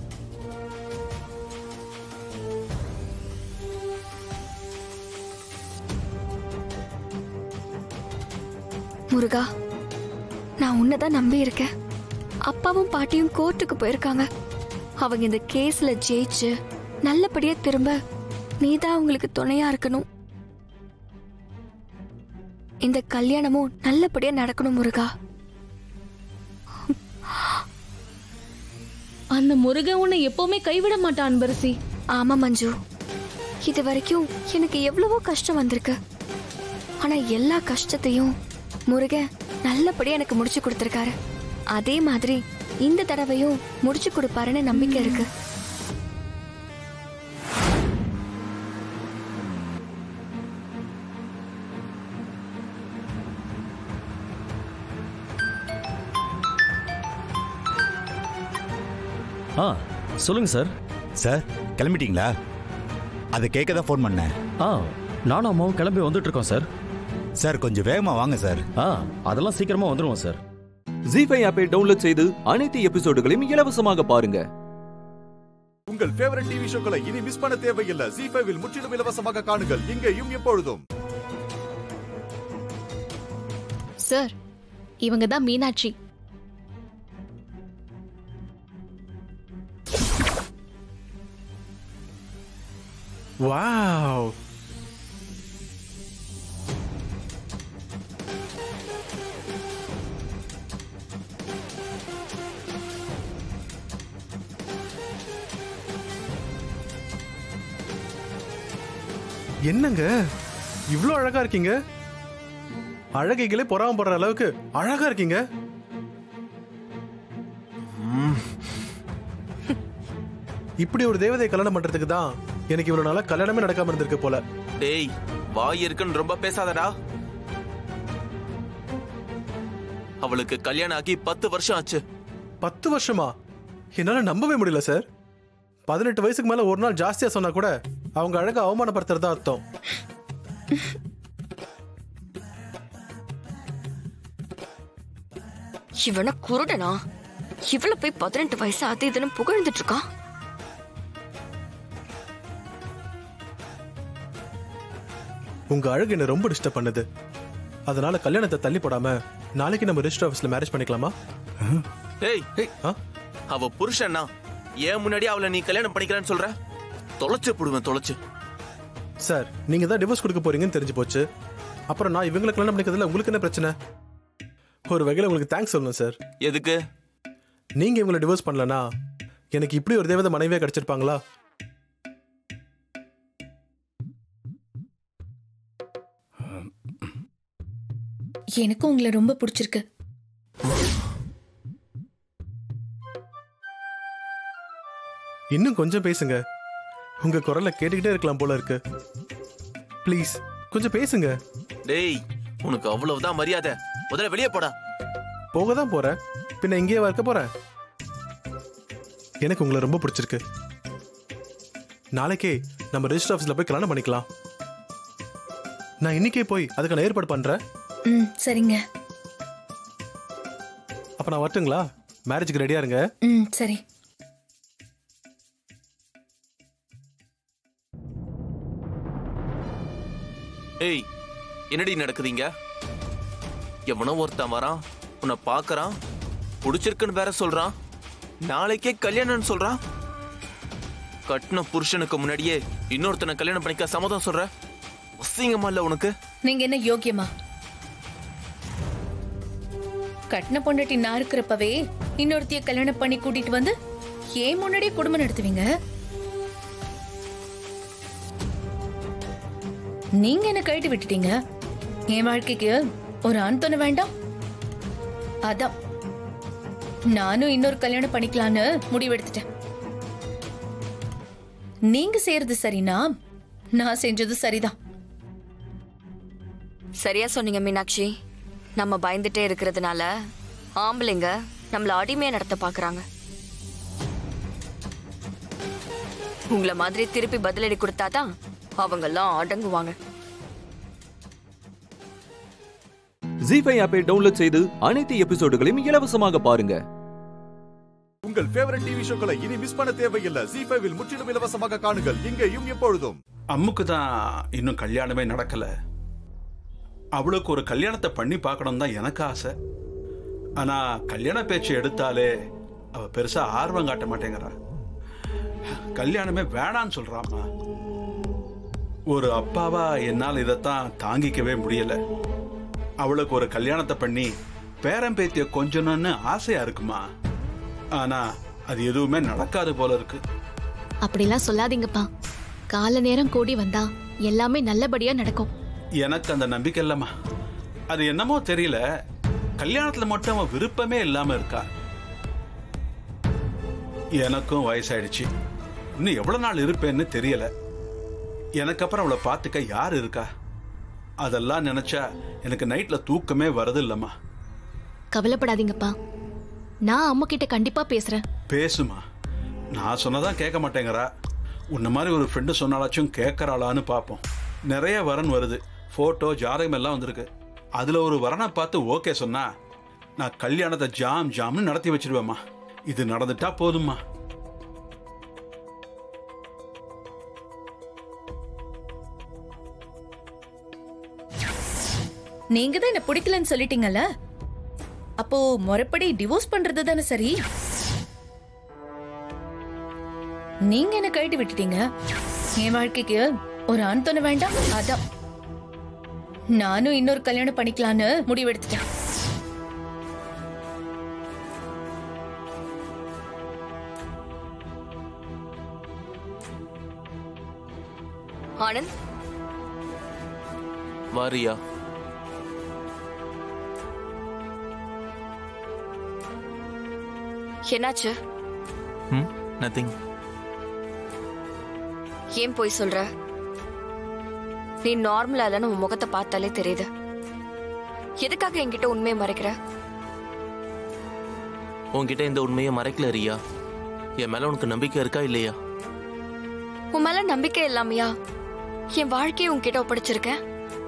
Speaker 3: முருகா நான் உன்னைதான் நம்பி இருக்கேன் அப்பாவும் பாட்டியும் கோர்ட்டுக்கு போயிருக்காங்க அவங்க இந்த கேஸ்ல ஜெயிச்சு நல்லபடியா திரும்ப நீதான் அவங்களுக்கு துணையா இருக்கணும் இந்த கல்யாணமும் நல்லபடியா நடக்கணும் முருகா
Speaker 8: அந்த முருகன் உன்னை எப்பவுமே கைவிட மாட்டான் அன்பரசி
Speaker 3: ஆமா மஞ்சு இது வரைக்கும் எனக்கு எவ்வளவோ கஷ்டம் வந்திருக்கு ஆனா எல்லா கஷ்டத்தையும் முருகன் நல்லபடியா எனக்கு முடிச்சு கொடுத்திருக்காரு அதே மாதிரி இந்த தடவையும் முடிச்சு கொடுப்பாருன்னு நம்பிக்கை இருக்கு
Speaker 19: ஆ சொல்லுங்க சார்
Speaker 20: சார் கிளம்பிட்டீங்களா அதை கேட்க தான் ஃபோன் பண்ணேன்
Speaker 19: ஆ நானும் அம்மாவும் கிளம்பி வந்துட்டு இருக்கோம் சார்
Speaker 20: சார் கொஞ்சம் வேகமாக வாங்க சார்
Speaker 19: ஆ அதெல்லாம் சீக்கிரமா வந்துருவோம் சார்
Speaker 6: ஜி ஃபைவ் ஆப்பை டவுன்லோட் செய்து அனைத்து எபிசோடுகளையும் இலவசமாக பாருங்க
Speaker 1: உங்கள் ஃபேவரட் டிவி ஷோக்களை இனி மிஸ் பண்ண தேவையில்லை ஜி ஃபைவில் முற்றிலும் இலவசமாக காணுங்கள் இங்கேயும் எப்பொழுதும்
Speaker 3: சார் இவங்க தான் மீனாட்சி
Speaker 21: வாவ் என்னங்க இவ்ளோ அழகா இருக்கீங்க அழகைகளே பொறாம போடுற அளவுக்கு அழகா இருக்கீங்க இப்படி ஒரு தேவதையை கல்யாணம் பண்றதுக்கு தான் எனக்கு இவ்வளவு நாளா கல்யாணமே நடக்காம இருந்திருக்கு போல
Speaker 22: டேய் வாய் இருக்குன்னு ரொம்ப பேசாதடா அவளுக்கு கல்யாணம் ஆகி பத்து வருஷம் ஆச்சு
Speaker 21: பத்து வருஷமா என்னால நம்பவே முடியல சார் பதினெட்டு வயசுக்கு மேல ஒரு நாள் ஜாஸ்தியா சொன்னா கூட அவங்க அழகா அவமானப்படுத்துறதா அர்த்தம்
Speaker 3: இவன குருடனா இவள போய் பதினெட்டு வயசு அது இதுன்னு புகழ்ந்துட்டு இருக்கான்
Speaker 21: உங்க அழகு என்ன ரொம்ப டிஸ்டர்ப் பண்ணுது அதனால கல்யாணத்தை தள்ளி போடாம நாளைக்கு நம்ம ரெஜிஸ்டர் ஆஃபீஸ்ல மேரேஜ் பண்ணிக்கலாமா
Speaker 22: டேய் அவ புருஷன்னா ஏன் முன்னாடி அவளை நீ கல்யாணம் பண்ணிக்கிறேன்னு சொல்ற தொலைச்சு போடுவேன் தொலைச்சு
Speaker 21: சார் நீங்க தான் டிவோர்ஸ் கொடுக்க போறீங்கன்னு தெரிஞ்சு போச்சு அப்புறம் நான் இவங்களை கல்யாணம் பண்ணிக்கிறதுல உங்களுக்கு என்ன பிரச்சனை ஒரு வகையில் உங்களுக்கு தேங்க்ஸ் சொல்லணும் சார்
Speaker 22: எதுக்கு
Speaker 21: நீங்க இவங்களை டிவோர்ஸ் பண்ணலனா எனக்கு இப்படி ஒரு தேவதை மனைவியா கிடைச்சிருப்பாங்களா
Speaker 8: எனக்கும் உங்களை ரொம்ப பிடிச்சிருக்கு
Speaker 21: இன்னும் கொஞ்சம் பேசுங்க உங்க குரலை கேட்டுக்கிட்டே இருக்கலாம் போல இருக்கு ப்ளீஸ் கொஞ்சம் பேசுங்க
Speaker 22: டேய் உனக்கு அவ்வளவுதான் மரியாதை முதல்ல வெளியே போடா
Speaker 21: போக தான் போறேன் பின்ன இங்கேயே இருக்க போறேன் எனக்கு உங்களை ரொம்ப பிடிச்சிருக்கு நாளைக்கே நம்ம ரெஜிஸ்டர் ஆஃபீஸ்ல போய் கல்யாணம் பண்ணிக்கலாம் நான் இன்னைக்கே போய் அதுக்கான ஏற்பாடு பண்றேன்
Speaker 8: ம் சரிங்க
Speaker 21: அப்ப நான் வரட்டுங்களா மேரேஜுக்கு ரெடியா இருங்க
Speaker 8: ம் சரி
Speaker 22: ஏய் என்னடி நடக்குதுங்க எவனோ ஒருத்தன் வரான் உன்னை பார்க்கறான் பிடிச்சிருக்குன்னு வேற சொல்றான் நாளைக்கே கல்யாணம்னு சொல்றான் கட்டின புருஷனுக்கு முன்னாடியே இன்னொருத்தனை கல்யாணம் பண்ணிக்க சம்மதம் சொல்ற அசிங்கமா இல்ல உனக்கு
Speaker 8: நீங்க என்ன யோக்கியமா
Speaker 2: கட்டின பொண்டாட்டி நான் இருக்கிறப்பவே இன்னொருத்திய கல்யாணம் பண்ணி கூட்டிட்டு வந்து ஏன் முன்னாடியே குடும்பம் நடத்துவீங்க நீங்க என்ன கழட்டி விட்டுட்டீங்க என் வாழ்க்கைக்கு ஒரு ஆண் துணை வேண்டாம் அதான் நானும் இன்னொரு கல்யாணம் பண்ணிக்கலான்னு முடிவெடுத்துட்டேன் நீங்க செய்யறது சரினா நான் செஞ்சது சரிதான்
Speaker 5: சரியா சொன்னீங்க மீனாட்சி நம்ம பயந்துட்டே இருக்கிறதுனால ஆம்பளைங்க நம்மள அடிமையா நடத்த பாக்குறாங்க உங்களை மாதிரி திருப்பி பதிலடி கொடுத்தாதான் அவங்கெல்லாம் அடங்குவாங்க
Speaker 6: ஜி ஃபைவ் ஆப்பை டவுன்லோட் செய்து அனைத்து எபிசோடுகளையும் இலவசமாக பாருங்க
Speaker 1: உங்கள் ஃபேவரட் டிவி ஷோக்களை இனி மிஸ் பண்ண தேவையில்லை ஜி ஃபைவில் முற்றிலும் இலவசமாக காணுங்கள் இங்கேயும் எப்பொழுதும்
Speaker 23: அம்முக்கு தான் இன்னும் கல்யாணமே நடக்கல அவளுக்கு ஒரு கல்யாணத்தை பண்ணி பார்க்கணும் தான் எனக்கு ஆசை ஆனா கல்யாண பேச்சு எடுத்தாலே அவ பெருசா ஆர்வம் காட்ட மாட்டேங்கிறா கல்யாணமே வேணான்னு சொல்றாம்மா ஒரு அப்பாவா என்னால் இதைத்தான் தாங்கிக்கவே முடியல அவளுக்கு ஒரு கல்யாணத்தை பண்ணி பேரன் பேத்திய கொஞ்சணும்னு ஆசையா இருக்குமா ஆனா அது எதுவுமே நடக்காது போல இருக்கு
Speaker 3: அப்படிலாம் சொல்லாதீங்கப்பா கால நேரம் கூடி வந்தா எல்லாமே நல்லபடியா நடக்கும்
Speaker 23: எனக்கு அந்த நம்பிக்கை இல்லம்மா அது என்னமோ தெரியல கல்யாணத்துல மட்டும் அவன் விருப்பமே இல்லாம இருக்கா எனக்கும் வயசாயிடுச்சு இன்னும் எவ்வளவு நாள் இருப்பேன்னு தெரியல எனக்கு அப்புறம் அவளை பார்த்துக்க யார் இருக்கா அதெல்லாம் நினைச்சா எனக்கு நைட்ல தூக்கமே வரது இல்லம்மா
Speaker 3: கவலைப்படாதீங்கப்பா நான் அம்மா கிட்ட கண்டிப்பா பேசுறேன்
Speaker 23: பேசுமா நான் சொன்னதான் கேட்க மாட்டேங்கிறா உன்ன மாதிரி ஒரு ஃப்ரெண்டு சொன்னாலாச்சும் கேட்கறாளான்னு பார்ப்போம் நிறைய வரன் வருது ஃபோட்டோ ஜாதகம் எல்லாம் வந்திருக்கு அதில் ஒரு வரனை பார்த்து ஓகே சொன்னா நான் கல்யாணத்தை ஜாம் ஜாம்னு நடத்தி வச்சிருவேம்மா இது நடந்துட்டா போதும்மா
Speaker 2: நீங்க தான் என்ன பிடிக்கலன்னு சொல்லிட்டீங்கல்ல அப்போ முறைப்படி டிவோர்ஸ் பண்றது தானே சரி நீங்க என்ன கழட்டி விட்டுட்டீங்க என் வாழ்க்கைக்கு ஒரு ஆண் துணை வேண்டாம் அதான் நானும் இன்னொரு கல்யாணம் பண்ணிக்கலான்னு முடிவெடுத்துட்டேன்
Speaker 5: ஆனந்த்
Speaker 22: வாரியா
Speaker 5: என்னாச்சு
Speaker 22: ம் நத்திங்
Speaker 5: ஏன் போய் சொல்ற நீ நார்மலா இல்லைன்னு உன் முகத்தை பார்த்தாலே தெரியுது எதுக்காக என்கிட்ட உண்மையை மறைக்கிற
Speaker 22: உன்கிட்ட இந்த உண்மையை மறைக்கல ரியா என் மேல உனக்கு நம்பிக்கை இருக்கா இல்லையா
Speaker 5: உன் மேல நம்பிக்கை இல்லாமையா என் வாழ்க்கையை உன்கிட்ட ஒப்படைச்சிருக்கேன்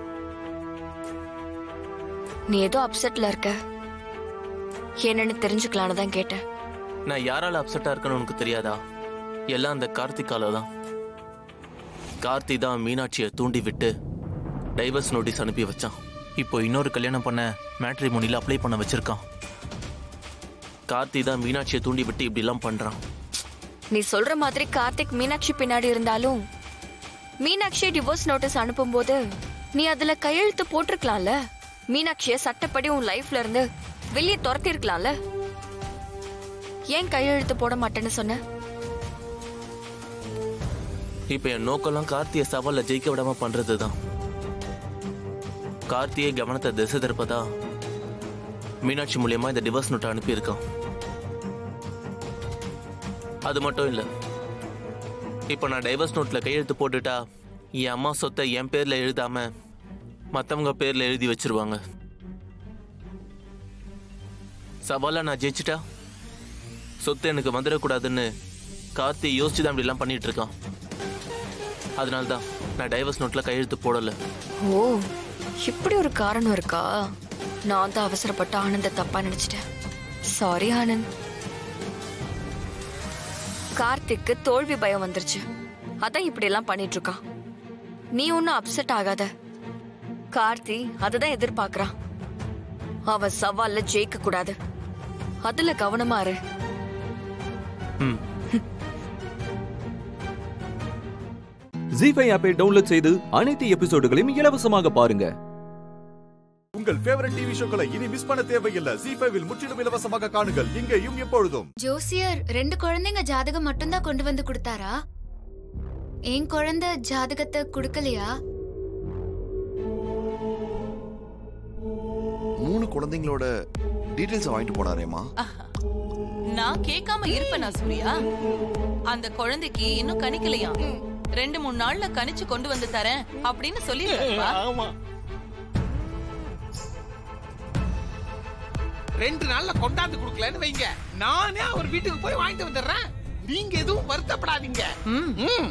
Speaker 5: நீ ஏதோ அப்செட்ல இருக்க என்னன்னு தெரிஞ்சுக்கலான்னு தான் கேட்டேன்
Speaker 22: நான் யாரால அப்செட்டா இருக்கேன்னு உனக்கு தெரியாதா எல்லாம் அந்த கார்த்திகால தான் கார்த்தி தான் மீனாட்சியை தூண்டி விட்டு டைவர்ஸ் நோட்டீஸ் அனுப்பி வச்சான் இப்போ இன்னொரு கல்யாணம் பண்ண மேட்ரிமோனில அப்ளை பண்ண வச்சிருக்கான் கார்த்தி தான் மீனாட்சியை தூண்டி விட்டு இப்படிலாம் பண்றான்
Speaker 5: நீ சொல்ற மாதிரி கார்த்திக் மீனாட்சி பின்னாடி இருந்தாலும் மீனாட்சி டிவோர்ஸ் நோட்டீஸ் அனுப்பும்போது நீ அதுல கையெழுத்து போட்டிருக்கலாம்ல மீனாட்சிய சட்டப்படி உன் லைஃப்ல இருந்து வெளியே துரத்தி இருக்கலாம்ல ஏன் கையெழுத்து போட மாட்டேன்னு சொன்ன
Speaker 22: இப்போ என் நோக்கம்லாம் கார்த்தியை சவால்ல ஜெயிக்க விடாம பண்றது தான் கார்த்தியை கவனத்தை திசை திருப்பதா மீனாட்சி மூலியமா இந்த டிவோர்ஸ் நோட்டை அனுப்பியிருக்கான் அது மட்டும் இல்ல இப்போ நான் டைவர்ஸ் நோட்ல கையெழுத்து போட்டுட்டா என் அம்மா சொத்தை என் பேர்ல எழுதாம மத்தவங்க பேர்ல எழுதி வச்சிருவாங்க சவாலா நான் ஜெயிச்சிட்டா சொத்து எனக்கு வந்துடக்கூடாதுன்னு கார்த்தி யோசிச்சு தான் இப்படிலாம் பண்ணிட்டு இருக்கான் அதனால தான் நான் டைவர்ஸ் நோட்ல கையெழுத்து போடல
Speaker 5: ஓ இப்படி ஒரு காரணம் இருக்கா நான் தான் அவசரப்பட்டு ஆனந்த தப்பா நினைச்சிட்டேன் சாரி ஆனந்த் கார்த்திக்கு தோல்வி பயம் வந்துருச்சு அதான் இப்படி எல்லாம் பண்ணிட்டு இருக்கான் நீ ஒன்னும் அப்செட் ஆகாத கார்த்தி அததான் எதிர்பார்க்கறான் அவன் சவால்ல ஜெயிக்க கூடாது அதுல கவனமா இரு
Speaker 6: ஜி ஃபைவ் ஆப்பை டவுன்லோட் செய்து அனைத்து எபிசோடுகளையும் இலவசமாக பாருங்க
Speaker 1: உங்கள் ஃபேவரட் டிவி ஷோக்களை இனி மிஸ் பண்ண தேவையில்லை ஜி ஃபைவில் முற்றிலும் இலவசமாக காணுங்கள் இங்கேயும் எப்பொழுதும்
Speaker 9: ஜோசியர் ரெண்டு குழந்தைங்க ஜாதகம் மட்டும்தான் கொண்டு வந்து கொடுத்தாரா என் குழந்தை ஜாதகத்தை கொடுக்கலையா
Speaker 7: மூணு குழந்தைங்களோட டீடைல்ஸ் வாங்கிட்டு போனாரேம்மா
Speaker 4: நான் கேட்காம இருப்பேனா சூர்யா அந்த குழந்தைக்கு இன்னும் கணிக்கலையா ரெண்டு மூணு நாள்ல கணிச்சு கொண்டு வந்து தரேன் அப்படின்னு சொல்லி
Speaker 10: ஆமா ரெண்டு நாள்ல கொண்டாந்து கொடுக்கலன்னு வைங்க நானே அவர் வீட்டுக்கு போய் வாங்கிட்டு வந்துடுறேன் நீங்க எதுவும் வருத்தப்படாதீங்க ம்.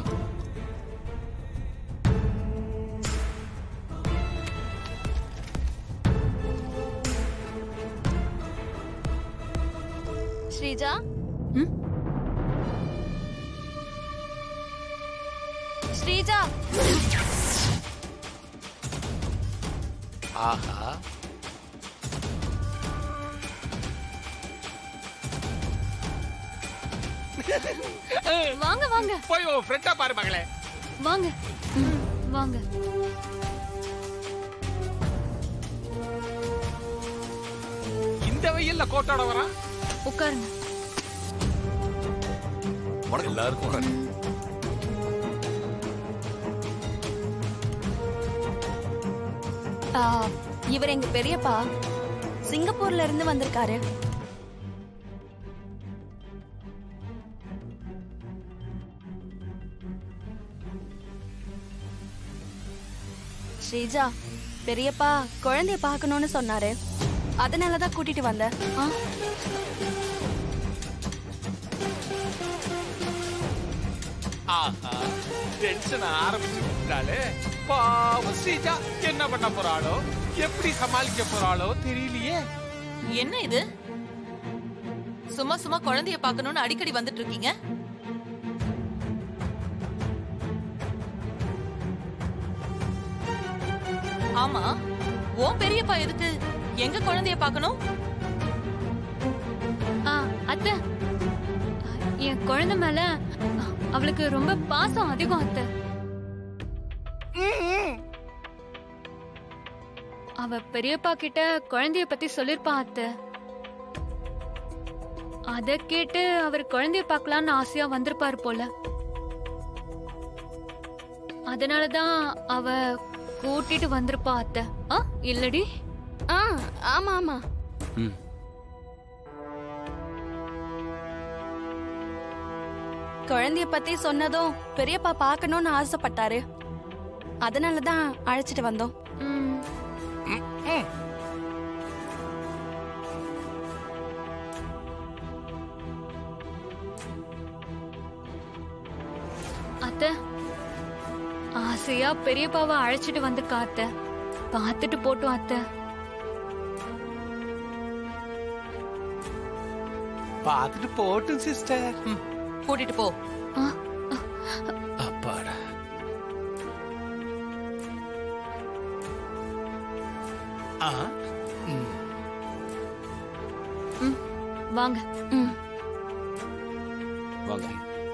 Speaker 5: ஸ்ரீஜா ஸ்ரீஜா
Speaker 10: ஆஹா
Speaker 9: வாங்க வாங்க
Speaker 10: போய் உன் ஃப்ரெண்டா பாரு மகளே
Speaker 9: வாங்க ம், வாங்க
Speaker 10: இந்த வெயில்ல கோட்டோட வரான்
Speaker 9: உட்காருங்க
Speaker 20: எல்லாருக்கும்
Speaker 5: ஆ, இவர் எங்க பெரியப்பா சிங்கப்பூர்ல இருந்து வந்திருக்காரு ஸ்ரீஜா பெரியப்பா குழந்தைய பார்க்கணும்னு சொன்னாரு அதனாலதான் கூட்டிட்டு வந்தேன் ஆ,
Speaker 10: ஆஹா டென்ஷன் ஆரம்பிச்சு விட்டாலே பாவம் ஸ்ரீஜா என்ன பண்ண போறாளோ எப்படி சமாளிக்க போறாளோ தெரியலையே
Speaker 4: என்ன இது சும்மா சும்மா குழந்தைய பார்க்கணும்னு அடிக்கடி வந்துட்டு இருக்கீங்க ஆமா உன் பெரியப்பா எதுக்கு எங்க குழந்தைய பார்க்கணும்
Speaker 9: ஆ அத்தை என் குழந்தை மேல அவளுக்கு ரொம்ப பாசம் அதிகம் அத்தை அவ பெரியப்பா கிட்ட குழந்தைய பத்தி சொல்லிருப்பா அத்தை அத கேட்டு அவர் குழந்தைய பார்க்கலான்னு ஆசையா வந்திருப்பாரு போல அதனாலதான் அவ கூட்டிட்டு வந்திருப்பா அத்தை ஆ இல்லடி
Speaker 5: ஆ ஆமா ஆமா
Speaker 19: ம்
Speaker 5: குழந்தைய பத்தி சொன்னதும் பெரியப்பா பார்க்கணும்னு ஆசைப்பட்டாரு அதனாலதான் அழைச்சிட்டு வந்தோம்
Speaker 9: அத்தை ஆசையா பெரியப்பாவை அழைச்சிட்டு வந்து காத்த பார்த்துட்டு போட்டோம் அத்தை
Speaker 10: பார்த்துட்டு போட்டும் சிஸ்டர்
Speaker 4: கூட்டிட்டு போ
Speaker 10: அப்பாடா ஆ ம்.
Speaker 9: வாங்க
Speaker 19: வாங்க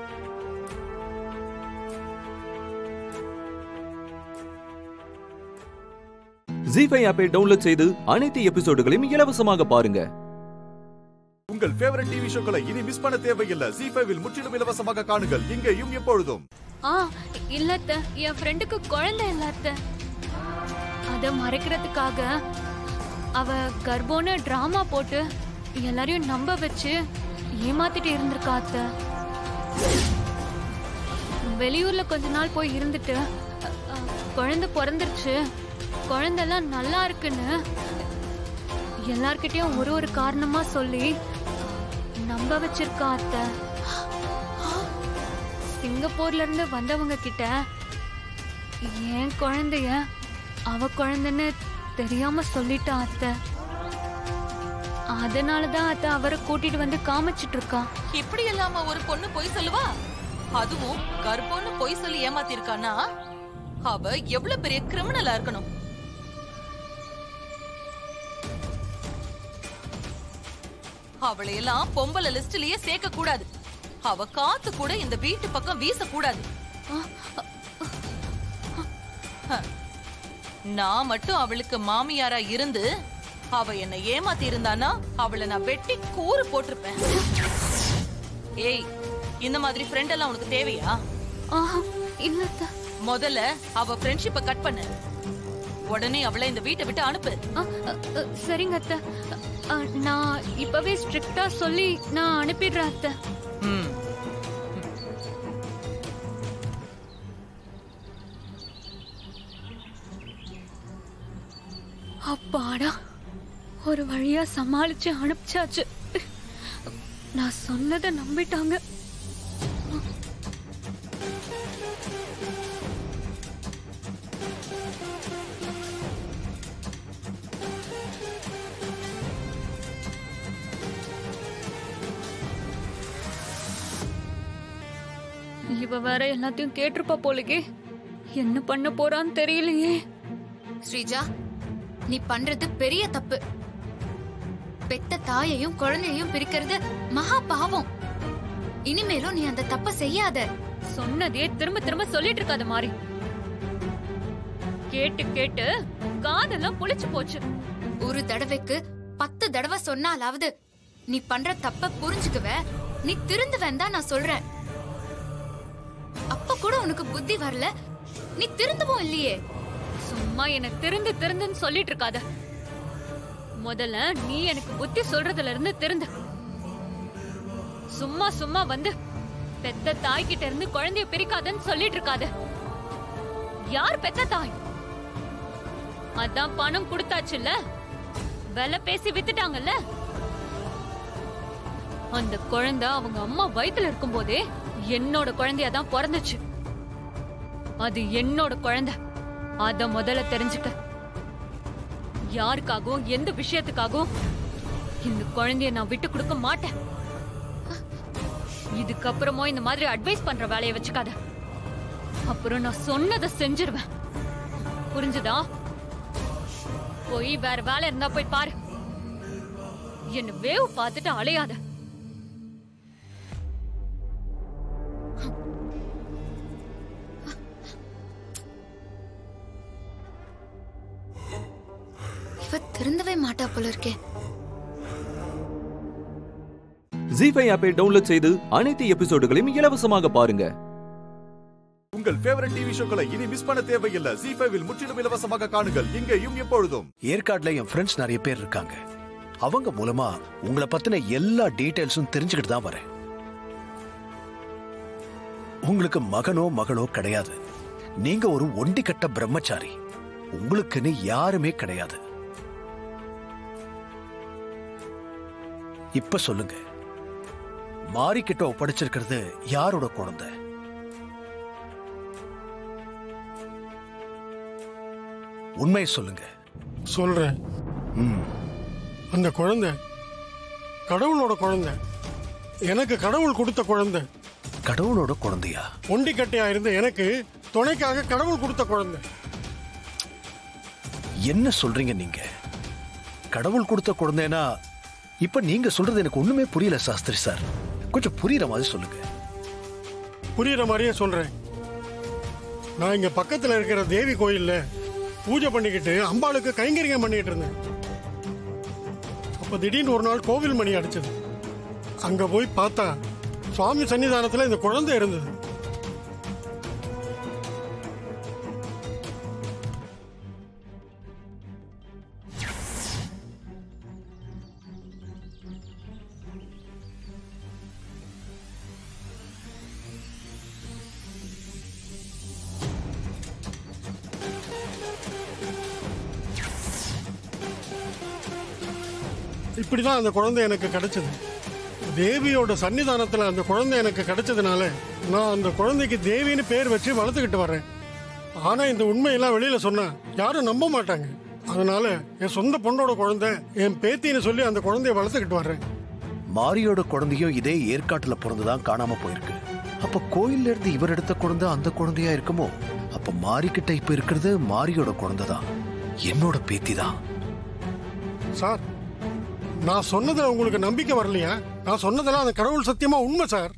Speaker 6: ஜி ஃபைவ் ஆப்பை டவுன்லோட் செய்து அனைத்து எபிசோடுகளையும் இலவசமாக பாருங்க
Speaker 1: உங்கள் ஃபேவரட் டிவி ஷோக்களை இனி மிஸ் பண்ண தேவையில்லை ஜி ஃபைவில் முற்றிலும் இலவசமாக காணுங்கள் இங்கேயும் எப்பொழுதும்
Speaker 9: ஆ இல்ல அத்தை என் ஃப்ரெண்டுக்கு குழந்தை இல்ல அத்தை அத மறைக்கிறதுக்காக அவ கர்ப்பம்னு டிராமா போட்டு எல்லாரையும் நம்ப வச்சு ஏமாத்திட்டு இருந்திருக்கா அத்தை வெளியூர்ல கொஞ்ச நாள் போய் இருந்துட்டு அ, அ, குழந்தை பிறந்துருச்சு குழந்தைலாம் நல்லா இருக்குன்னு எல்லார்கிட்டயும் ஒரு ஒரு காரணமா சொல்லி நம்ப வச்சிருக்கா அத்தை சிங்கப்பூர்ல இருந்து வந்தவங்க கிட்ட என் குழந்தைய அவ குழந்தைன்னு தெரியாம சொல்லிட்டா அத்தை அதனாலதான் அத்தை அவரை கூட்டிட்டு வந்து காமிச்சிட்டு இருக்கா
Speaker 4: இப்படி இல்லாம ஒரு பொண்ணு பொய் சொல்லுவா அதுவும் கர்ப்பம்னு பொய் சொல்லி ஏமாத்திருக்கானா அவ எவ்வளவு பெரிய கிரிமினலா இருக்கணும் அவளை எல்லாம் பொம்பளை லிஸ்ட்லயே சேர்க்க கூடாது அவ காத்து கூட இந்த வீட்டு பக்கம் வீச கூடாது நான் மட்டும் அவளுக்கு மாமியாரா இருந்து அவ என்ன ஏமாத்தி இருந்தானா அவளை நான் வெட்டி கூறு போட்டிருப்பேன் ஏய் இந்த மாதிரி ஃப்ரெண்ட் எல்லாம் உனக்கு தேவையா
Speaker 9: இல்ல
Speaker 4: முதல்ல அவ ஃப்ரெண்ட்ஷிப்பை கட் பண்ணு உடனே அவளை இந்த வீட்டை விட்டு அனுப்பு
Speaker 9: அ, அ, அ, சரிங்க அத்தை அ, நான் இப்பவே ஸ்ட்ரிக்டா சொல்லி நான் அனுப்பிடுறேன் அத்தை
Speaker 4: ம்
Speaker 9: அப்பாடா ஒரு வழியா சமாளிச்சு அனுப்பிச்சாச்சு நான் சொன்னதை நம்பிட்டாங்க இவ வேற எல்லாத்தையும் கேட்டிருப்பா போலக்கே என்ன பண்ண போறான்னு தெரியலையே
Speaker 3: ஸ்ரீஜா நீ பண்றது பெரிய தப்பு பெத்த தாயையும் குழந்தையையும் பிரிக்கிறது மகா பாவம் இனிமேலும் நீ அந்த தப்ப செய்யாத
Speaker 9: சொன்னதே திரும்ப திரும்ப சொல்லிட்டு இருக்காத மாதிரி கேட்டு கேட்டு காதெல்லாம் புளிச்சு போச்சு
Speaker 3: ஒரு தடவைக்கு பத்து தடவை சொன்னாலாவது நீ பண்ற தப்ப புரிஞ்சுக்குவ நீ திருந்துவேன் தான் நான் சொல்றேன் அப்ப கூட உனக்கு புத்தி வரல நீ திருந்தவும் இல்லையே
Speaker 9: சும்மா என்ன திருந்து திருந்துன்னு சொல்லிட்டு இருக்காத முதல்ல நீ எனக்கு புத்தி சொல்றதுல இருந்து திருந்து சும்மா சும்மா வந்து பெத்த தாய் கிட்ட இருந்து குழந்தைய பிரிக்காதன்னு சொல்லிட்டு இருக்காத யார் பெத்த தாய் அதான் பணம் கொடுத்தாச்சுல்ல விலை பேசி வித்துட்டாங்கல்ல அந்த குழந்தை அவங்க அம்மா வயித்துல இருக்கும் போதே என்னோட குழந்தையா தான் பிறந்துச்சு அது என்னோட குழந்தை அத முதல்ல தெரிஞ்சுக்க யாருக்காகவும் எந்த விஷயத்துக்காகவும் இந்த குழந்தைய நான் விட்டு கொடுக்க மாட்டேன் இதுக்கப்புறமும் இந்த மாதிரி அட்வைஸ் பண்ற வேலையை வச்சுக்காத அப்புறம் நான் சொன்னதை செஞ்சிருவேன் புரிஞ்சுதா போய் வேற வேலை இருந்தா போய் பாரு என்ன வேவு பார்த்துட்டு அலையாத
Speaker 3: இவ திருந்தவே மாட்டா போல இருக்கே
Speaker 6: ஜி ஃபைவ் ஆப்பை டவுன்லோட் செய்து அனைத்து எபிசோடுகளையும் இலவசமாக பாருங்க
Speaker 1: உங்கள் ஃபேவரட் டிவி ஷோக்களை இனி மிஸ் பண்ண தேவையில்லை ஜி ஃபைவில் முற்றிலும் இலவசமாக காணுங்கள் இங்கேயும் எப்பொழுதும்
Speaker 11: ஏற்காடுல என் ஃப்ரெண்ட்ஸ் நிறைய பேர் இருக்காங்க அவங்க மூலமா உங்களை பத்தின எல்லா டீடைல்ஸும் தெரிஞ்சுக்கிட்டு தான் வரேன் உங்களுக்கு மகனோ மகளோ கிடையாது நீங்க ஒரு ஒண்டிக்கட்ட பிரம்மச்சாரி உங்களுக்குன்னு யாருமே கிடையாது இப்ப சொல்லுங்க மாறிக்கிட்ட ஒப்படைச்சிருக்கிறது யாரோட குழந்தை உண்மையை சொல்லுங்க
Speaker 12: சொல்றேன்
Speaker 11: ம்
Speaker 12: அந்த குழந்தை கடவுளோட குழந்தை எனக்கு கடவுள் கொடுத்த குழந்தை
Speaker 11: கடவுளோட குழந்தையா
Speaker 12: ஒண்டிக்கட்டையா இருந்த எனக்கு துணைக்காக கடவுள் கொடுத்த குழந்தை
Speaker 11: என்ன சொல்றீங்க நீங்க கடவுள் கொடுத்த குழந்தைனா இப்ப நீங்க சொல்றது எனக்கு ஒண்ணுமே புரியல சாஸ்திரி சார் கொஞ்சம் புரியுற மாதிரி சொல்லுங்க
Speaker 12: புரியுற மாதிரியே சொல்றேன் நான் இங்க பக்கத்துல இருக்கிற தேவி கோயில்ல பூஜை பண்ணிக்கிட்டு அம்பாளுக்கு கைங்கரியம் பண்ணிட்டு இருந்தேன் அப்ப திடீர்னு ஒரு நாள் கோவில் மணி அடிச்சது அங்க போய் பார்த்தா சுவாமி சன்னிதானத்துல இந்த குழந்தை இருந்தது இப்படிதான் அந்த குழந்தை எனக்கு கிடைச்சது தேவியோட சன்னிதானத்துல அந்த குழந்தை எனக்கு கிடைச்சதுனால நான் அந்த குழந்தைக்கு தேவின்னு பேர் வச்சு வளர்த்துக்கிட்டு வர்றேன் ஆனா இந்த உண்மையெல்லாம் வெளியில சொன்னா யாரும் நம்ப மாட்டாங்க அதனால என் சொந்த பொண்ணோட குழந்தை என் பேத்தின்னு சொல்லி அந்த குழந்தைய வளர்த்துக்கிட்டு வர்றேன்
Speaker 11: மாரியோட குழந்தையும் இதே ஏற்காட்டுல பிறந்துதான் காணாம போயிருக்கு அப்ப கோயில்ல இருந்து இவர் எடுத்த குழந்தை அந்த குழந்தையா இருக்குமோ அப்ப மாரிக்கிட்ட இப்ப இருக்கிறது மாரியோட குழந்தை தான் என்னோட பேத்தி தான்
Speaker 12: சார் நான் சொன்னதுல உங்களுக்கு நம்பிக்கை வரலையா நான் சொன்னதெல்லாம் அந்த கடவுள் சத்தியமா உண்மை சார்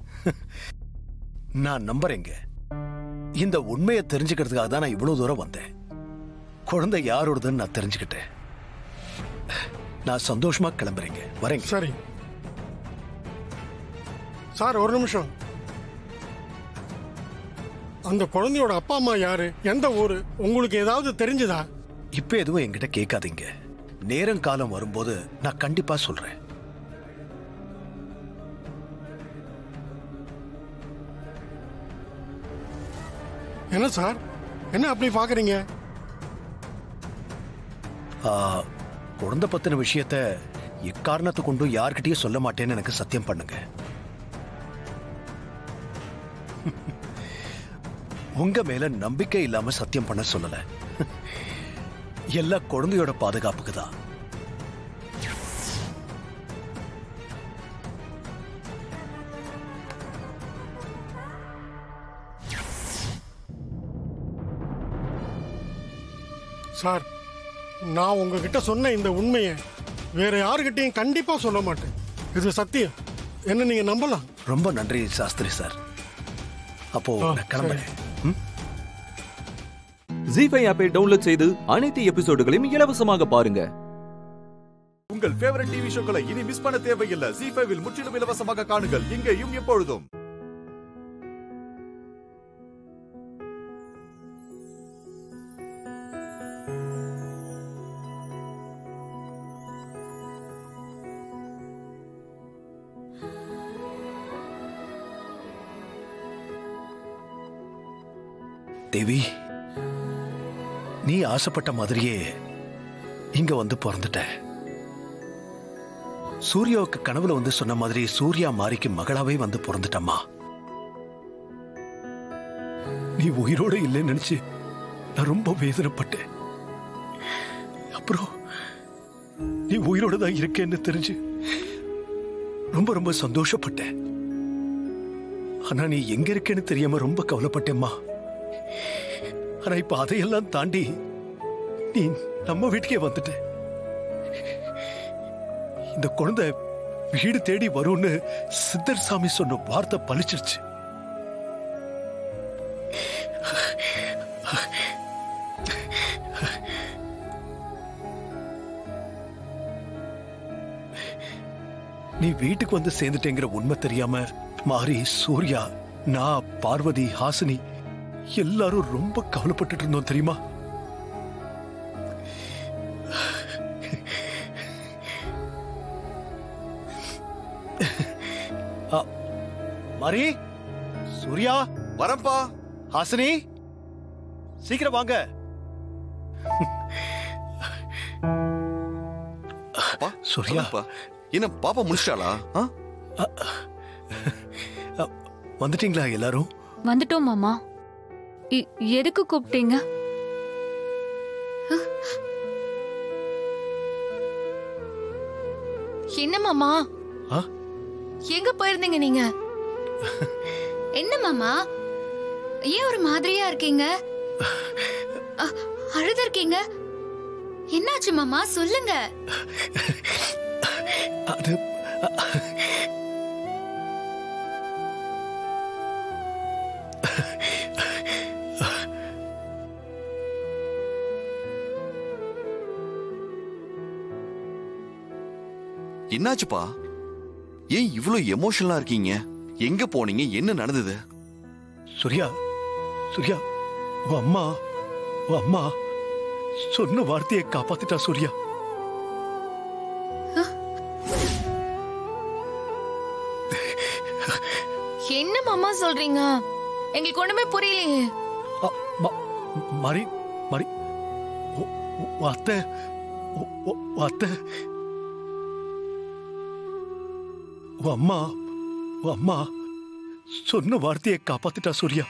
Speaker 11: நான் நம்புறேங்க இந்த உண்மையை தெரிஞ்சுக்கிறதுக்காக தான் நான் இவ்வளவு தூரம் வந்தேன் குழந்தை யாரோடதுன்னு நான் தெரிஞ்சுக்கிட்டேன் நான் சந்தோஷமா கிளம்புறேங்க வரேங்க
Speaker 12: சரி சார் ஒரு நிமிஷம் அந்த குழந்தையோட அப்பா அம்மா யாரு எந்த ஊரு உங்களுக்கு ஏதாவது தெரிஞ்சதா
Speaker 11: இப்ப எதுவும் என்கிட்ட கேட்காதீங்க நேரம் காலம் வரும்போது நான் கண்டிப்பா சொல்றேன்
Speaker 12: என்ன சார் என்ன அப்படி பாக்குறீங்க
Speaker 11: ஆ, குழந்தை பத்தின விஷயத்த எக்காரணத்தை கொண்டும் யார்கிட்டயும் சொல்ல மாட்டேன்னு எனக்கு சத்தியம் பண்ணுங்க உங்க மேல நம்பிக்கை இல்லாம சத்தியம் பண்ண சொல்லல எல்லா குழந்தையோட பாதுகாப்புக்கு தான்
Speaker 12: சார் நான் உங்ககிட்ட சொன்ன இந்த உண்மையை வேற யாருக்கிட்டையும் கண்டிப்பா சொல்ல மாட்டேன் இது சத்தியம் என்ன நீங்க நம்பலாம்
Speaker 11: ரொம்ப நன்றி சாஸ்திரி சார் அப்போ நான் கிளம்புறேன்
Speaker 6: ஜி ஃபைவ் ஆப்பை டவுன்லோட் செய்து அனைத்து எபிசோடுகளையும் இலவசமாக பாருங்க
Speaker 1: உங்கள் ஃபேவரட் டிவி ஷோக்களை இனி மிஸ் பண்ண தேவையில்லை ஜி ஃபைவில் முற்றிலும் இலவசமாக காணுங்கள் இங்கேயும் எப்பொழுதும்
Speaker 11: தேவி நீ ஆசைப்பட்ட மாதிரியே இங்க வந்து பிறந்துட்ட சூர்யாவுக்கு கனவுல வந்து சொன்ன மாதிரி சூர்யா மாரிக்கு மகளாவே வந்து பிறந்துட்டம்மா நீ உயிரோட இல்லைன்னு நினைச்சு நான் ரொம்ப வேதனைப்பட்டேன் அப்புறம் நீ உயிரோட தான் இருக்கேன்னு தெரிஞ்சு ரொம்ப ரொம்ப சந்தோஷப்பட்டேன் ஆனா நீ எங்க இருக்கேன்னு தெரியாம ரொம்ப கவலைப்பட்டேம்மா ஆனா இப்ப அதையெல்லாம் தாண்டி நீ நம்ம வீட்டுக்கே வந்துட்ட இந்த குழந்தை வீடு தேடி வரும்னு சித்தர் சாமி சொன்ன வார்த்தை பலிச்சிருச்சு நீ வீட்டுக்கு வந்து சேர்ந்துட்டேங்கிற உண்மை தெரியாம மாறி சூர்யா நான் பார்வதி ஹாசினி எல்லாரும் ரொம்ப கவலைப்பட்டுட்டு இருந்தோம் தெரியுமா ஆ, மாரி சூர்யா
Speaker 1: வரப்பா
Speaker 11: ஹாசினி சீக்கிரம் வாங்க சூர்யா
Speaker 7: என்ன பாப்பா முடிச்சிட்டாளா ஆ?
Speaker 11: வந்துட்டீங்களா எல்லாரும்
Speaker 9: வந்துட்டோம் மாமா இ- எதுக்கு கூப்பிட்டீங்க
Speaker 2: என்ன மாமா
Speaker 11: ஆ?
Speaker 2: எங்க போயிருந்தீங்க நீங்க என்ன மாமா ஏன் ஒரு மாதிரியா இருக்கீங்க அ- அழுது இருக்கீங்க என்னாச்சு மாமா சொல்லுங்க
Speaker 11: அது
Speaker 7: என்னாச்சுப்பா ஏன் இவ்ளோ எமோஷனலா இருக்கீங்க எங்க போனீங்க என்ன நடந்தது
Speaker 11: சூர்யா சூர்யா உன் அம்மா உன் அம்மா சொன்ன வார்த்தையை காப்பாத்திட்டா சூர்யா
Speaker 2: என்ன மாமா சொல்றீங்க எங்களுக்கு ஒண்ணுமே புரியலையே
Speaker 11: மாறி மாறி உ- உ- உன் அத்தை உ- உ- உன் அத்தை உன் அம்மா உன் அம்மா சொன்ன வார்த்தையை காப்பாத்திட்டா சூர்யா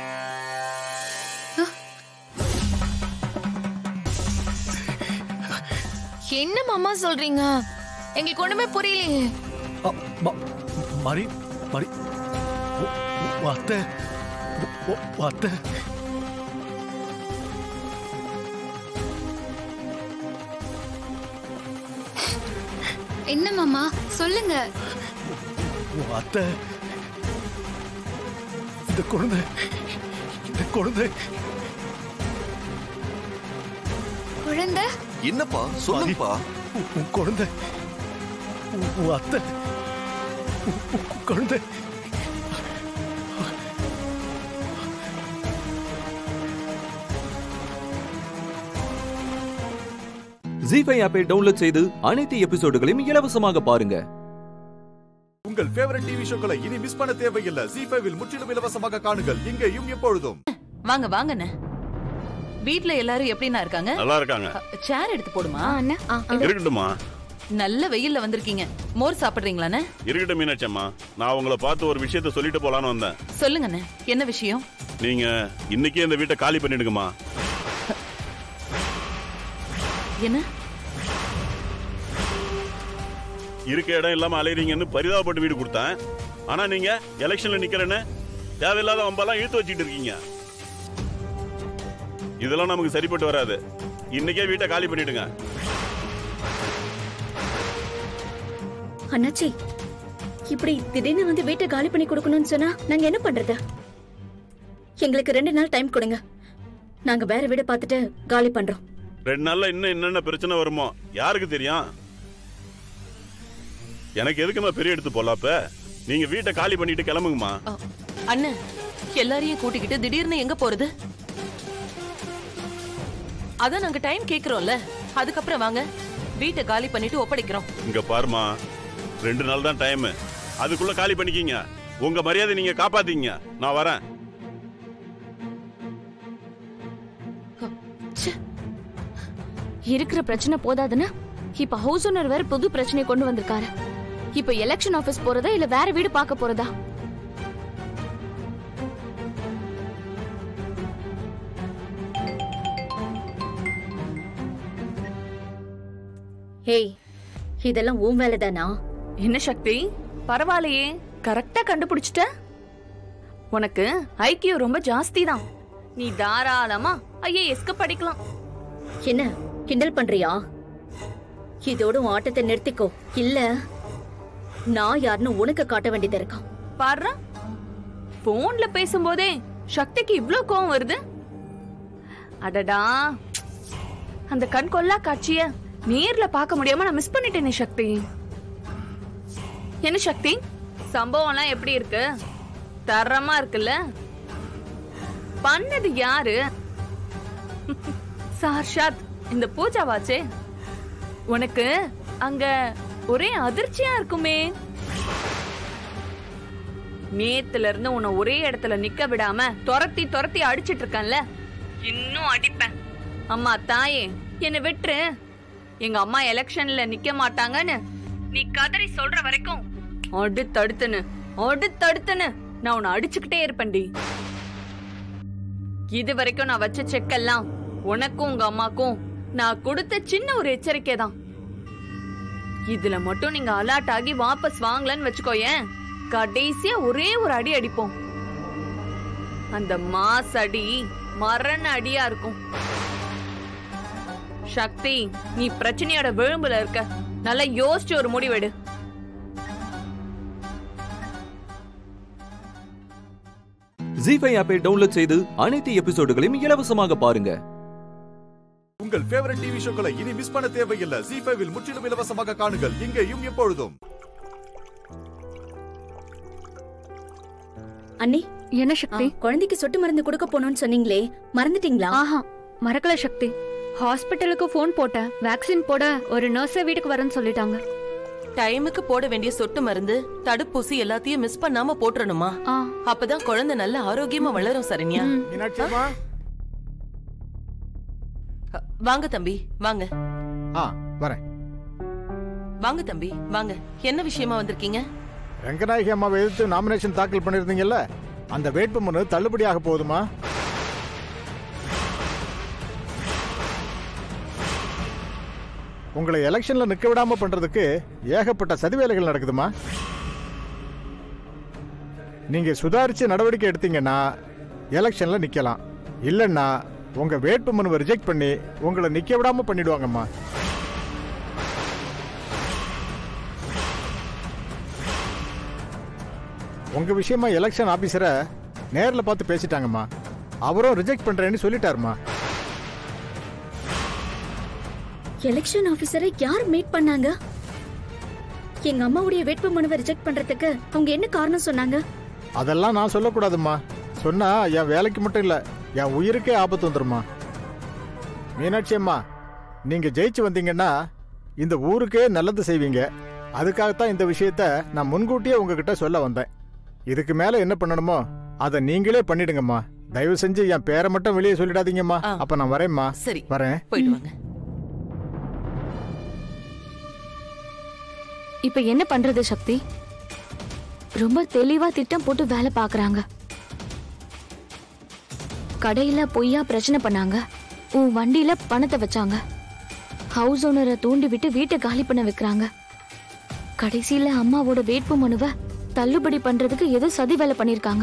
Speaker 2: என்ன மாமா சொல்றீங்க எங்களுக்கு ஒண்ணுமே புரியலையே
Speaker 11: மாறி மாறி உ- உ- உன் அத்தை உ- உ- உன் அத்தை
Speaker 9: என்ன மாமா சொல்லுங்க
Speaker 11: உன் அத்தை இந்த குழந்தை இந்த குழந்தை
Speaker 5: குழந்தை
Speaker 7: என்னப்பா சொல்லுப்பா
Speaker 11: உன் குழந்தை உன் உன் அத்தை உன் உன் குழந்தை
Speaker 6: ஜி ஃபைவ் ஆப்பை டவுன்லோட் செய்து அனைத்து எபிசோடுகளையும் இலவசமாக பாருங்க
Speaker 1: உங்கள் ஃபேவரட் டிவி ஷோக்களை இனி மிஸ் பண்ண தேவையில்லை ஜி ஃபைவில் முற்றிலும் இலவசமாக காணுங்கள் இங்கேயும் எப்பொழுதும்
Speaker 4: வாங்க வாங்கண்ணே வீட்ல எல்லாரும் எப்படிண்ணா இருக்காங்க
Speaker 13: நல்லா இருக்காங்க
Speaker 4: சேர் எடுத்து போடுமா
Speaker 13: இருக்கட்டுமா
Speaker 4: நல்ல வெயில்ல வந்திருக்கீங்க மோர் சாப்பிடுறீங்களாண்ணே
Speaker 13: இருக்கட்டும் மீனாட்சம்மா நான் உங்களை பார்த்து ஒரு விஷயத்த சொல்லிட்டு போலான்னு வந்தேன்
Speaker 4: சொல்லுங்கண்ணே என்ன விஷயம்
Speaker 13: நீங்க இன்னைக்கே இந்த வீட்டை காலி பண்ணிடுங்கம்மா
Speaker 4: என்ன
Speaker 13: இருக்க இடம் இல்லாம அலையறீங்கன்னு பரிதாபப்பட்டு வீடு கொடுத்தேன் ஆனா நீங்க எலெக்ஷன்ல நிக்கிறேன்னு தேவையில்லாத வம்பெல்லாம் இழுத்து வச்சுட்டு இருக்கீங்க இதெல்லாம் நமக்கு சரிப்பட்டு வராது இன்னைக்கே வீட்டை காலி பண்ணிடுங்க
Speaker 14: அண்ணாச்சி இப்படி திடீர்னு வந்து வீட்டை காலி பண்ணி கொடுக்கணும்னு சொன்னா நாங்க என்ன பண்றது எங்களுக்கு ரெண்டு நாள் டைம் கொடுங்க நாங்க வேற வீட பார்த்துட்டு காலி பண்றோம்
Speaker 13: ரெண்டு நாள்ல இன்னும் என்னென்ன பிரச்சனை வருமோ யாருக்கு தெரியும் எனக்கு எதுக்குமா பெரிய எடுத்து போலாப்ப நீங்க வீட்டை காலி பண்ணிட்டு கிளம்புங்கம்மா
Speaker 4: அண்ணன் எல்லாரையும் கூட்டிக்கிட்டு திடீர்னு எங்க போறது அதான் நாங்க டைம் கேக்குறோம்ல அதுக்கப்புறம் வாங்க வீட்டை காலி பண்ணிட்டு ஒப்படைக்கிறோம்
Speaker 13: இங்க பாருமா ரெண்டு நாள் தான் டைம் அதுக்குள்ள காலி பண்ணிக்கிங்க உங்க மரியாதை நீங்க காப்பாத்தீங்க நான் வரேன்
Speaker 9: இருக்கிற பிரச்சனை போதாதுன்னு இப்ப ஹவுஸ் ஓனர் வேற புது பிரச்சனையை கொண்டு வந்திருக்காரு இப்ப எலெக்ஷன் ஆபீஸ் போறதா இல்ல வேற வீடு பார்க்க போறதா
Speaker 14: ஹேய் இதெல்லாம் உன் வேலை தானா
Speaker 15: என்ன சக்தி பரவாயில்லையே கரெக்டா கண்டுபிடிச்சிட்ட உனக்கு ஐக்கியூ ரொம்ப ஜாஸ்தி தான் நீ தாராளமா ஐஏஎஸ்க்கு படிக்கலாம்
Speaker 14: என்ன கிண்டல் பண்றியா இதோட உன் ஆட்டத்தை நிறுத்திக்கோ இல்ல நான் யாருன்னு உனக்கு காட்ட வேண்டியது இருக்கா
Speaker 15: பாரு போன்ல பேசும்போதே சக்திக்கு இவ்ளோ கோவம் வருது அடடா அந்த கண் கொள்ளா காட்சிய நேர்ல பார்க்க முடியாம நான் மிஸ் பண்ணிட்டேனே சக்தி என்ன சக்தி சம்பவம்லாம் எப்படி இருக்கு தரமா இருக்குல்ல பண்ணது யாரு சார்ஷாத் இந்த பூஜாவாச்சே உனக்கு அங்க ஒரே அதிர்ச்சியா இருக்குமே நேத்துல இருந்து உன்னை ஒரே இடத்துல நிக்க விடாம துரத்தி துரத்தி அடிச்சிட்டு இருக்கேன்ல இன்னும் அடிப்பேன் அம்மா தாயே என்னை விட்டுரு எங்க அம்மா எலெக்ஷன்ல நிக்க மாட்டாங்கன்னு நீ கதறி சொல்ற வரைக்கும் அடுத்தடுத்துன்னு அடுத்தடுத்துன்னு நான் உன்னை அடிச்சுக்கிட்டே இருப்பேன்டி இது வரைக்கும் நான் வச்ச செக்கெல்லாம் உனக்கும் உங்க அம்மாக்கும் நான் கொடுத்த சின்ன ஒரு எச்சரிக்கை தான் இதுல மட்டும் நீங்க அலர்ட் ஆகி வாபஸ் வாங்கலன்னு வச்சுக்கோயேன் கடைசியா ஒரே ஒரு அடி அடிப்போம் அந்த மாஸ் அடி மரண அடியா இருக்கும் சக்தி நீ பிரச்சனையோட விளிம்புல இருக்க நல்லா யோசிச்சு ஒரு முடிவெடு
Speaker 6: ஜி ஃபைவ் ஆப்பை டவுன்லோட் செய்து அனைத்து எபிசோடுகளையும் இலவசமாக பாருங்க
Speaker 1: உங்கள் ஃபேவரட் டிவி ஷோக்களை இனி மிஸ் பண்ண தேவையில்லை ஜி ஃபைவில் முற்றிலும் இலவசமாக காணுங்கள் இங்கேயும் எப்பொழுதும்
Speaker 14: அண்ணி
Speaker 9: என்ன சக்தி
Speaker 14: குழந்தைக்கு சொட்டு மருந்து கொடுக்க போகணும்னு சொன்னீங்களே மறந்துட்டீங்களா
Speaker 9: ஆஹா மறக்கல சக்தி ஹாஸ்பிட்டலுக்கு ஃபோன் போட்டேன் வேக்சின் போட ஒரு நர்ஸை வீட்டுக்கு வரேன்னு சொல்லிட்டாங்க
Speaker 4: டைமுக்கு போட வேண்டிய சொட்டு மருந்து தடுப்பூசி எல்லாத்தையும் மிஸ் பண்ணாம போட்டுறணுமா அப்பதான் குழந்தை நல்ல ஆரோக்கியமா வளரும் சரண்யா
Speaker 24: மீனாட்சியம்மா
Speaker 4: அ, வாங்க தம்பி வாங்க
Speaker 24: ஆ வரேன்
Speaker 4: வாங்க தம்பி வாங்க என்ன விஷயமா வந்திருக்கீங்க
Speaker 24: ரங்கநாயகி அம்மாவை எதிர்த்து நாமினேஷன் தாக்கல் பண்ணியிருந்தீங்கல்ல அந்த வேட்புமனு தள்ளுபடியாக போகுதுமா உங்களை எலெக்ஷன்ல நிக்க விடாம பண்றதுக்கு ஏகப்பட்ட சதி வேலைகள் நடக்குதுமா நீங்க சுதாரிச்சு நடவடிக்கை எடுத்தீங்கன்னா எலெக்ஷன்ல நிக்கலாம் இல்லைன்னா உங்க வேட்புமனுவை ரிஜெக்ட் பண்ணி உங்களை நிக்க விடாம பண்ணிடுவாங்கம்மா உங்க விஷயமா எலெக்ஷன் ஆபீசரை நேர்ல பார்த்து பேசிட்டாங்கம்மா அவரும் ரிஜெக்ட் பண்றேன்னு சொல்லிட்டாருமா
Speaker 14: எலெக்ஷன் ஆபீசரை யார் மீட் பண்ணாங்க எங்க அம்மாவுடைய வேட்பு மனுவை ரிஜெக்ட் பண்றதுக்கு அவங்க என்ன காரணம் சொன்னாங்க
Speaker 24: அதெல்லாம் நான் சொல்லக்கூடாதும்மா சொன்னா என் வேலைக்கு மட்டும் இல்ல என் உயிருக்கே ஆபத்து வந்துருமா மீனாட்சி அம்மா நீங்க ஜெயிச்சு வந்தீங்கன்னா இந்த ஊருக்கே நல்லது செய்வீங்க அதுக்காகத்தான் இந்த விஷயத்த நான் முன்கூட்டியே உங்ககிட்ட சொல்ல வந்தேன் இதுக்கு மேல என்ன பண்ணணுமோ அதை நீங்களே பண்ணிடுங்கம்மா தயவு செஞ்சு என் பேரை மட்டும் வெளியே சொல்லிடாதீங்கம்மா அப்ப நான் வரேம்மா
Speaker 16: சரி
Speaker 24: வரேன்
Speaker 16: போயிட்டு வாங்க
Speaker 3: இப்ப என்ன பண்றது சக்தி ரொம்ப தெளிவா திட்டம் போட்டு வேலை பாக்குறாங்க கடையில பொய்யா பிரச்சனை பண்ணாங்க உன் வண்டியில பணத்தை வச்சாங்க ஹவுஸ் ஓனரை தூண்டி விட்டு வீட்டை காலி பண்ண வைக்கிறாங்க கடைசியில அம்மாவோட வேட்பு மனுவை தள்ளுபடி பண்றதுக்கு ஏதோ சதி வேலை பண்ணிருக்காங்க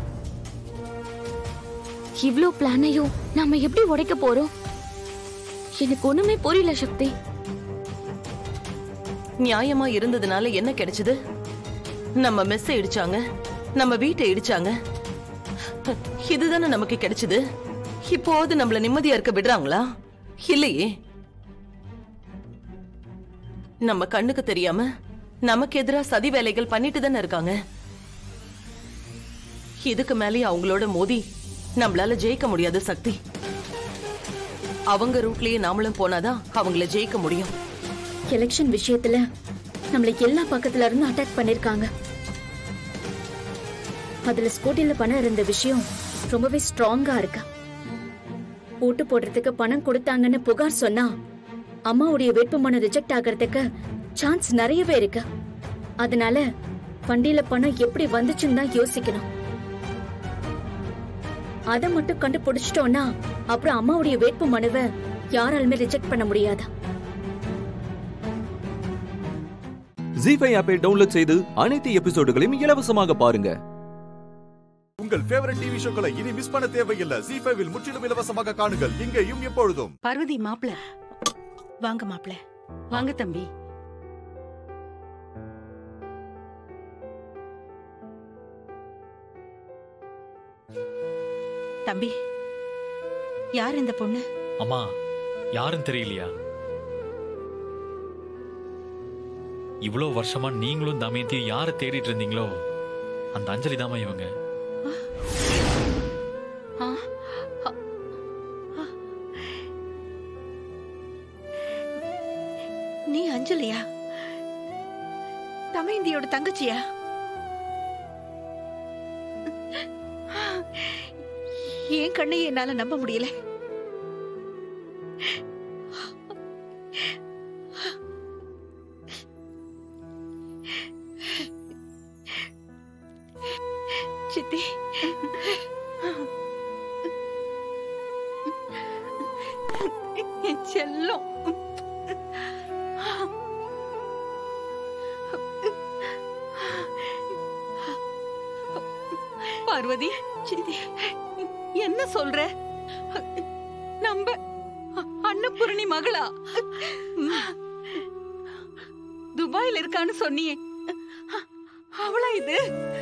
Speaker 3: இவ்ளோ பிளானையும் நாம எப்படி உடைக்க போறோம் எனக்கு ஒண்ணுமே புரியல சக்தி
Speaker 16: நியாயமா இருந்ததுனால என்ன கிடைச்சது நம்ம மெஸ் இடிச்சாங்க நம்ம வீட்டை இடிச்சாங்க இதுதானே நமக்கு கிடைச்சது இப்போது நம்மள நிம்மதியா இருக்க விடுறாங்களா இல்லையே நம்ம கண்ணுக்கு தெரியாம நமக்கு எதிரா சதி வேலைகள் பண்ணிட்டு தானே இருக்காங்க இதுக்கு மேலேயே அவங்களோட மோதி நம்மளால ஜெயிக்க முடியாது சக்தி அவங்க ரூட்லயே நாமளும் போனாதான் அவங்கள ஜெயிக்க முடியும்
Speaker 14: எலெக்ஷன் விஷயத்துல நம்மளை எல்லா பக்கத்துல இருந்து அட்டாக் பண்ணிருக்காங்க அதுல ஸ்கூட்டில பணம் இருந்த விஷயம் ரொம்பவே ஸ்ட்ராங்கா இருக்கு ஓட்டு போடுறதுக்கு பணம் கொடுத்தாங்கன்னு புகார் சொன்னா அம்மாவுடைய வேட்புமனு ரிஜெக்ட் ஆகிறதுக்கு சான்ஸ் நிறையவே இருக்கு அதனால வண்டியில பணம் எப்படி வந்துச்சுன்னு தான் யோசிக்கணும் அதை மட்டும் கண்டுபிடிச்சிட்டோம்னா அப்புறம் அம்மாவுடைய வேட்பு மனுவை யாராலுமே ரிஜெக்ட் பண்ண முடியாது
Speaker 6: ஜி ஃபைவ் ஆப்பை டவுன்லோட் செய்து அனைத்து எபிசோடுகளையும் இலவசமாக பாருங்க
Speaker 1: உங்கள் ஃபேவரட் டிவி ஷோக்களை இனி மிஸ் பண்ண தேவையில்லை ஜி ஃபைவில் முற்றிலும் இலவசமாக காணுங்கள் இங்கேயும் எப்பொழுதும்
Speaker 17: பார்வதி மாப்பிள வாங்க மாப்பிள வாங்க தம்பி தம்பி யார் இந்த பொண்ணு
Speaker 18: அம்மா யாருன்னு தெரியலையா இவ்வளோ வருஷமா நீங்களும் தமயந்தியும் யாரை தேடிட்டு இருந்தீங்களோ அந்த அஞ்சலி தாமா இவங்க
Speaker 17: ஆ, அ- அ. நீ அஞ்சலியா தமயந்தியோட தங்கச்சியா என் கண்ணையை என்னால நம்ப முடியல சித்தி என் செல்லம் பார்வதி சித்தி என்ன சொல்ற நம்ப அன்னபூரணி மகளா துபாயில இருக்கான்னு சொன்னியே அவளா இது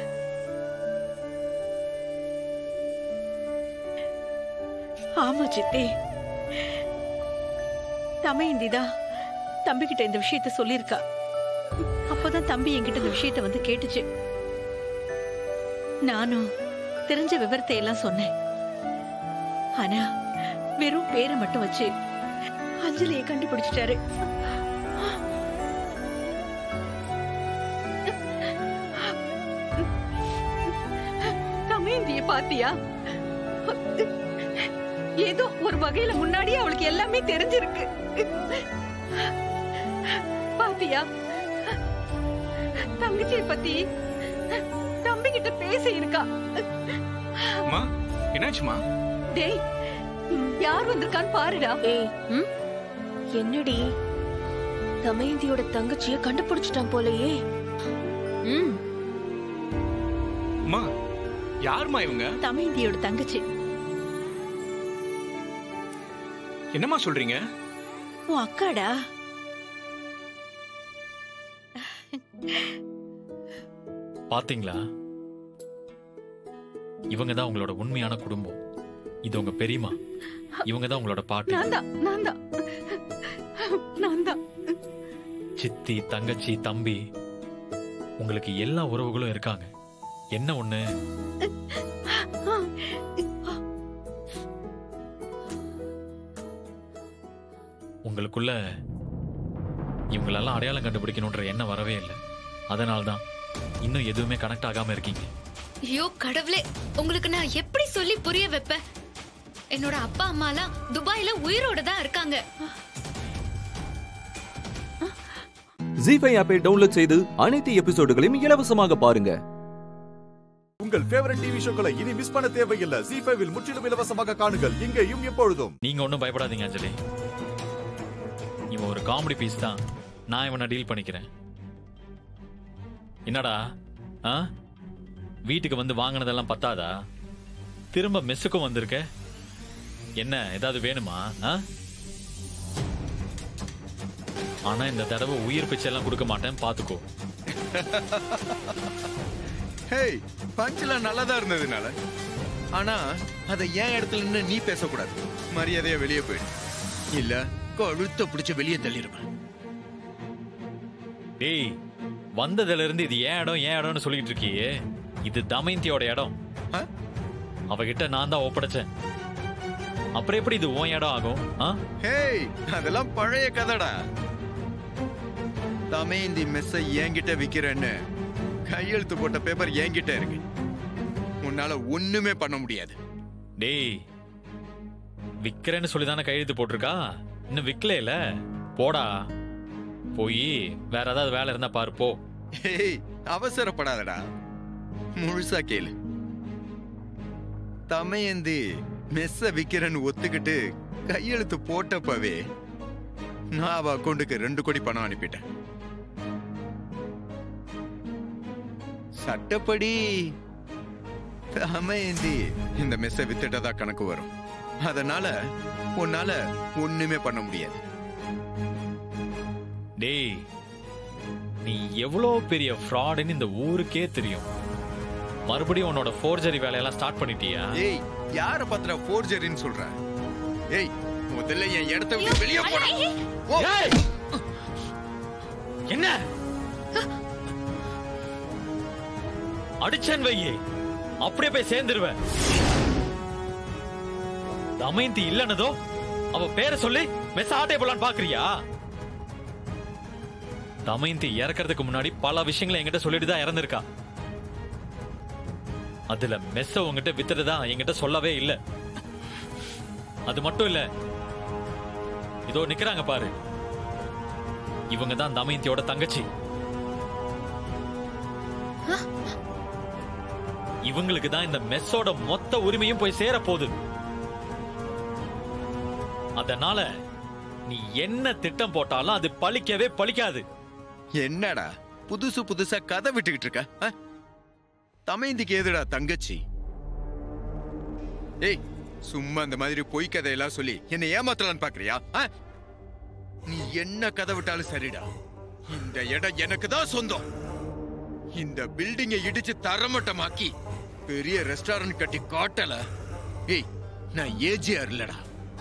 Speaker 17: ஆமா சித்தி தமையந்திதா தம்பி கிட்ட இந்த விஷயத்த சொல்லியிருக்கா அப்பதான் தம்பி என்கிட்ட இந்த விஷயத்த வந்து கேட்டுச்சு நானும் தெரிஞ்ச விவரத்தை எல்லாம் சொன்னேன் ஆனா வெறும் பேரை மட்டும் வச்சு அஞ்சலியை கண்டுபிடிச்சிட்டாரு தமயந்திய பாத்தியா ஏதோ ஒரு வகையில முன்னாடியே அவளுக்கு எல்லாமே தெரிஞ்சிருக்கு பாத்தியா தங்கச்சியை பத்தி தம்பி கிட்ட பேச இருக்கா
Speaker 10: அம்மா என்னாச்சுமா
Speaker 17: டேய் யார் வந்திருக்கான்னு பாருடா
Speaker 3: ஏய் என்னடி தமயந்தியோட தங்கச்சிய கண்டுபிடிச்சிட்டான் போலயே ம்
Speaker 10: அம்மா யாரும்மா இவங்க
Speaker 17: தமயந்தியோட தங்கச்சி
Speaker 10: என்னம்மா சொல்றீங்க
Speaker 17: உன் அக்காடா
Speaker 18: பாத்தீங்களா இவங்க தான் உங்களோட உண்மையான குடும்பம் இது உங்க பெரியம்மா இவங்க தான் உங்களோட பாட்டி
Speaker 17: நான் தான் நான் தான்
Speaker 18: சித்தி தங்கச்சி தம்பி உங்களுக்கு எல்லா உறவுகளும் இருக்காங்க என்ன ஒண்ணு உங்களுக்குள்ள இவங்களெல்லாம் அடையாளம் கண்டுபிடிக்கணுன்ற எண்ணம் வரவே இல்லை அதனால தான் இன்னும் எதுவுமே கனெக்ட் ஆகாம இருக்கீங்க
Speaker 3: ஐயோ கடவுளே உங்களுக்கு நான் எப்படி சொல்லி புரிய வைப்பேன் என்னோட அப்பா அம்மாலாம் துபாயில உயிரோட தான் இருக்காங்க
Speaker 6: ஜி ஃபைவ் ஆப்பை டவுன்லோட் செய்து அனைத்து எபிசோடுகளையும் இலவசமாக பாருங்க
Speaker 1: உங்கள் ஃபேவரட் டிவி ஷோக்களை இனி மிஸ் பண்ண தேவையில்லை ஜி ஃபைவில் முற்றிலும் இலவசமாக காணுங்கள் இங்கேயும் எப்பொழுதும்
Speaker 18: நீங்க ஒன்றும் பயப்படாதீங்க அஞ்சலி இவன் ஒரு காமெடி பீஸ் தான் நான் இவனை டீல் பண்ணிக்கிறேன் என்னடா ஆ வீட்டுக்கு வந்து வாங்கினதெல்லாம் பத்தாதா திரும்ப மெஸ்ஸுக்கும் வந்திருக்க என்ன ஏதாவது வேணுமா ஆ ஆனா இந்த தடவை உயிர் பிச்சையெல்லாம் கொடுக்க மாட்டேன் பாத்துக்கோ
Speaker 8: ஹேய் பஞ்செல்லாம் நல்லா தான் இருந்ததுனால ஆனா அதை என் இடத்துல நின்னு நீ பேசக்கூடாது மரியாதையா வெளியே போயிடு இல்ல கழுத்த பிடிச்ச வெளியே தள்ளிடுவேன்
Speaker 18: டேய் வந்ததுல இருந்து இது ஏன் இடம் ஏன் இடம்னு சொல்லிட்டு இருக்கியே இது தமயந்தியோட இடம் அவகிட்ட நான் தான் ஒப்படைச்சேன் அப்புறம் எப்படி இது உன் இடம் ஆகும் ஆ
Speaker 8: ஹேய் அதெல்லாம் பழைய கதைடா தமேந்தி மெஸ்ஸை என்கிட்ட விக்கிறேன்னு கையெழுத்து போட்ட பேப்பர் என்கிட்ட இருக்கு உன்னால ஒண்ணுமே பண்ண முடியாது
Speaker 18: டேய் விக்கிறேன்னு சொல்லி தானே கையெழுத்து போட்டிருக்கா இன்னும் விக்கல போடா போய் வேற ஏதாவது வேலை இருந்தா பாரு போ
Speaker 8: ஹேய் அவசரப்படாதடா முழுசா கேளு தமையந்தி மெஸ்ஸ விக்கிறேன்னு ஒத்துக்கிட்டு கையெழுத்து போட்டப்பவே நான் அவ அக்கௌண்ட்டுக்கு ரெண்டு கோடி பணம் அனுப்பிட்டேன் சட்டப்படி தமையந்தி இந்த மெஸ்ஸை வித்துட்டதா கணக்கு வரும் அதனால உன்னால ஒண்ணுமே பண்ண முடியாது
Speaker 18: டேய் நீ எவ்வளோ பெரிய ஃப்ராடுன்னு இந்த ஊருக்கே தெரியும் மறுபடியும் உன்னோட ஃபோர்ஜரி வேலையெல்லாம் ஸ்டார்ட் பண்ணிட்டியா
Speaker 8: ஏய் யார பத்திர ஃபோர்ஜரின்னு சொல்ற ஏய் முதல்ல என் இடத்த விட்டு வெளியே போட ஓ.
Speaker 18: என்ன அடிச்சேன் வையே அப்படியே போய் சேர்ந்துருவேன் தமயந்தி இல்லனதோ அவ பேரை சொல்லி மெஸ் ஆட்டை போலான்னு பாக்குறியா தமயந்தி இறக்கறதுக்கு முன்னாடி பல விஷயங்களை என்கிட்ட சொல்லிட்டு தான் இறந்திருக்கா அதுல மெஸ்ஸ உங்ககிட்ட வித்துறதா என்கிட்ட சொல்லவே இல்ல அது மட்டும் இல்ல இதோ நிக்கிறாங்க பாரு இவங்க தான் தமயந்தியோட தங்கச்சி இவங்களுக்கு தான் இந்த மெஸ்ஸோட மொத்த உரிமையும் போய் சேர போகுது அதனால நீ என்ன திட்டம் போட்டாலும் அது பழிக்கவே பழிக்காது
Speaker 8: என்னடா புதுசு புதுசா கதை விட்டுக்கிட்டு இருக்க ஆ? தமையந்திக்கு ஏதுடா தங்கச்சி ஏய் சும்மா இந்த மாதிரி பொய் கதையெல்லாம் சொல்லி என்னை ஏமாத்தலான்னு பாக்குறியா ஆ? நீ என்ன கதை விட்டாலும் சரிடா இந்த இடம் எனக்கு தான் சொந்தம் இந்த பில்டிங்கை இடிச்சு தரமட்டமாக்கி பெரிய ரெஸ்டாரண்ட் கட்டி காட்டல ஏய் நான் ஏஜிஆர் இல்லடா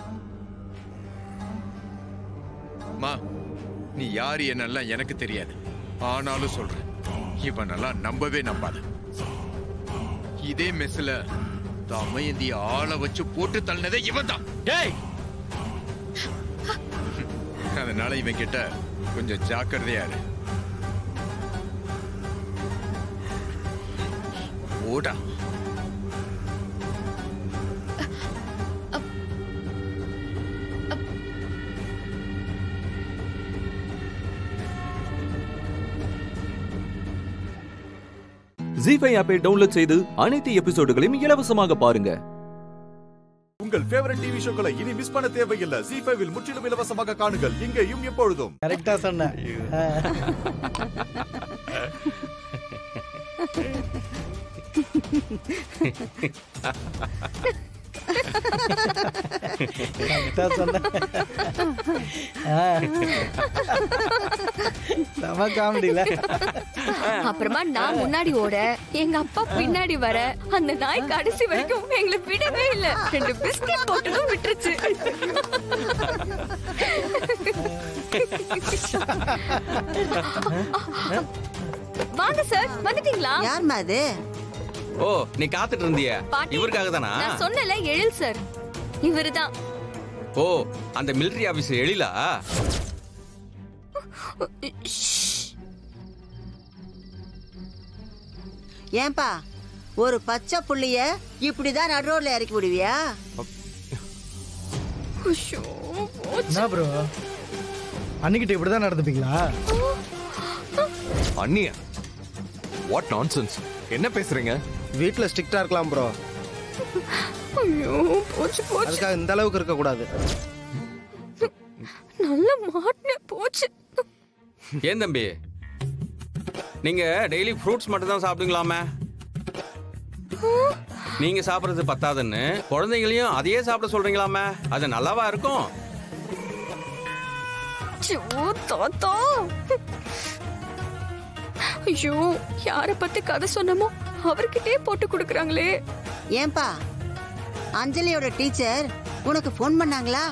Speaker 8: மா நீ யாரு என்னெல்லாம் எனக்கு தெரியாது ஆனாலும் சொல்றேன் இவனெல்லாம் நம்பவே நம்பாத இதே மெஸ்ல தமயந்திய ஆளை வச்சு போட்டு தள்ளினதே இவன் தான் அதனால இவன் கிட்ட கொஞ்சம் ஜாக்கிரதையா இரு ஓடா
Speaker 6: ஜி ஃபைவ் ஆப்பை டவுன்லோட் செய்து அனைத்து எபிசோடுகளையும் இலவசமாக பாருங்க
Speaker 1: உங்கள் ஃபேவரட் டிவி ஷோக்களை இனி மிஸ் பண்ண தேவையில்லை ஜி ஃபைவில் முற்றிலும் இலவசமாக காணுங்கள் இங்கேயும் எப்பொழுதும்
Speaker 21: கரெக்டா சொன்ன கரெக்டா சொன்ன செம காமெடியில
Speaker 5: அப்புறமா நான் முன்னாடி ஓட எங்க அப்பா பின்னாடி வர அந்த நாய் கடைசி வரைக்கும் எங்களை விடவே இல்ல ரெண்டு பிஸ்கட் போட்டதும் விட்டுருச்சு வாங்க சார் வந்துட்டீங்களா
Speaker 19: யாரும்மா அது
Speaker 20: ஓ நீ காத்துட்டு இருந்திய
Speaker 5: பாட்டி.
Speaker 20: இவருக்காக தானா
Speaker 5: நான் சொன்னல எழில் சார் இவருதான்
Speaker 20: ஓ அந்த மிலிட்டரி ஆபீஸ் எழிலா
Speaker 19: ஏன்பா ஒரு பச்சை புள்ளைய இப்படிதான் நடு ரோட்ல இறக்கி விடுவியா
Speaker 21: என்ன ப்ரோ அன்னிக்கிட்ட இப்படி தான் நடந்துப்பீங்களா
Speaker 22: அண்ணியா வாட் நான்சென்ஸ் என்ன பேசுறீங்க
Speaker 21: வீட்டில் ஸ்ட்ரிக்டா இருக்கலாம் ப்ரோ
Speaker 5: ஐயோ போச்சு போச்சு
Speaker 21: அதுக்காக இந்த அளவுக்கு இருக்கக்கூடாது
Speaker 5: நல்ல மாட்டின போச்சு
Speaker 20: ஏன் தம்பி நீங்க டெய்லி ஃப்ரூட்ஸ் மட்டும் தான் சாப்பிடுங்களாமே நீங்க சாப்பிடுறது பத்தாதுன்னு குழந்தைங்களையும் அதையே சாப்பிட சொல்றீங்களாமே அது நல்லாவா இருக்கும்
Speaker 5: ஐயோ தாத்தா ஐயோ யார பத்தி கதை சொன்னமோ அவர்கிட்டயே போட்டு கொடுக்கறாங்களே
Speaker 19: ஏன்பா அஞ்சலியோட டீச்சர் உனக்கு ஃபோன் பண்ணாங்களா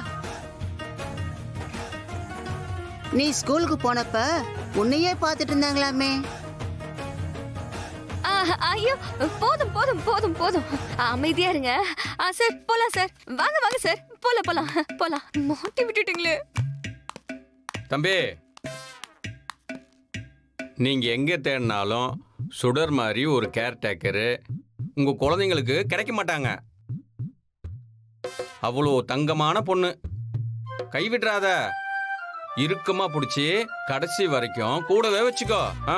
Speaker 19: நீ ஸ்கூலுக்கு போனப்ப உன்னையே பார்த்துட்டு இருந்தாங்களாமே
Speaker 5: ஆ, ஐயோ போதும் போதும் போதும் போதும் அமைதியா இருங்க ஆ, சார் போலாம் சார் வாங்க வாங்க சார் போலாம் போலாம் போலாம் மாட்டி விட்டுட்டீங்களே
Speaker 20: தம்பி நீங்க எங்க தேடினாலும் சுடர் மாதிரி ஒரு கேர்டேக்கரு உங்க குழந்தைங்களுக்கு கிடைக்க மாட்டாங்க அவ்வளோ தங்கமான பொண்ணு கைவிட்றாத இறுக்கமா பிடிச்சி கடைசி வரைக்கும் கூடவே வச்சுக்கோ ஆ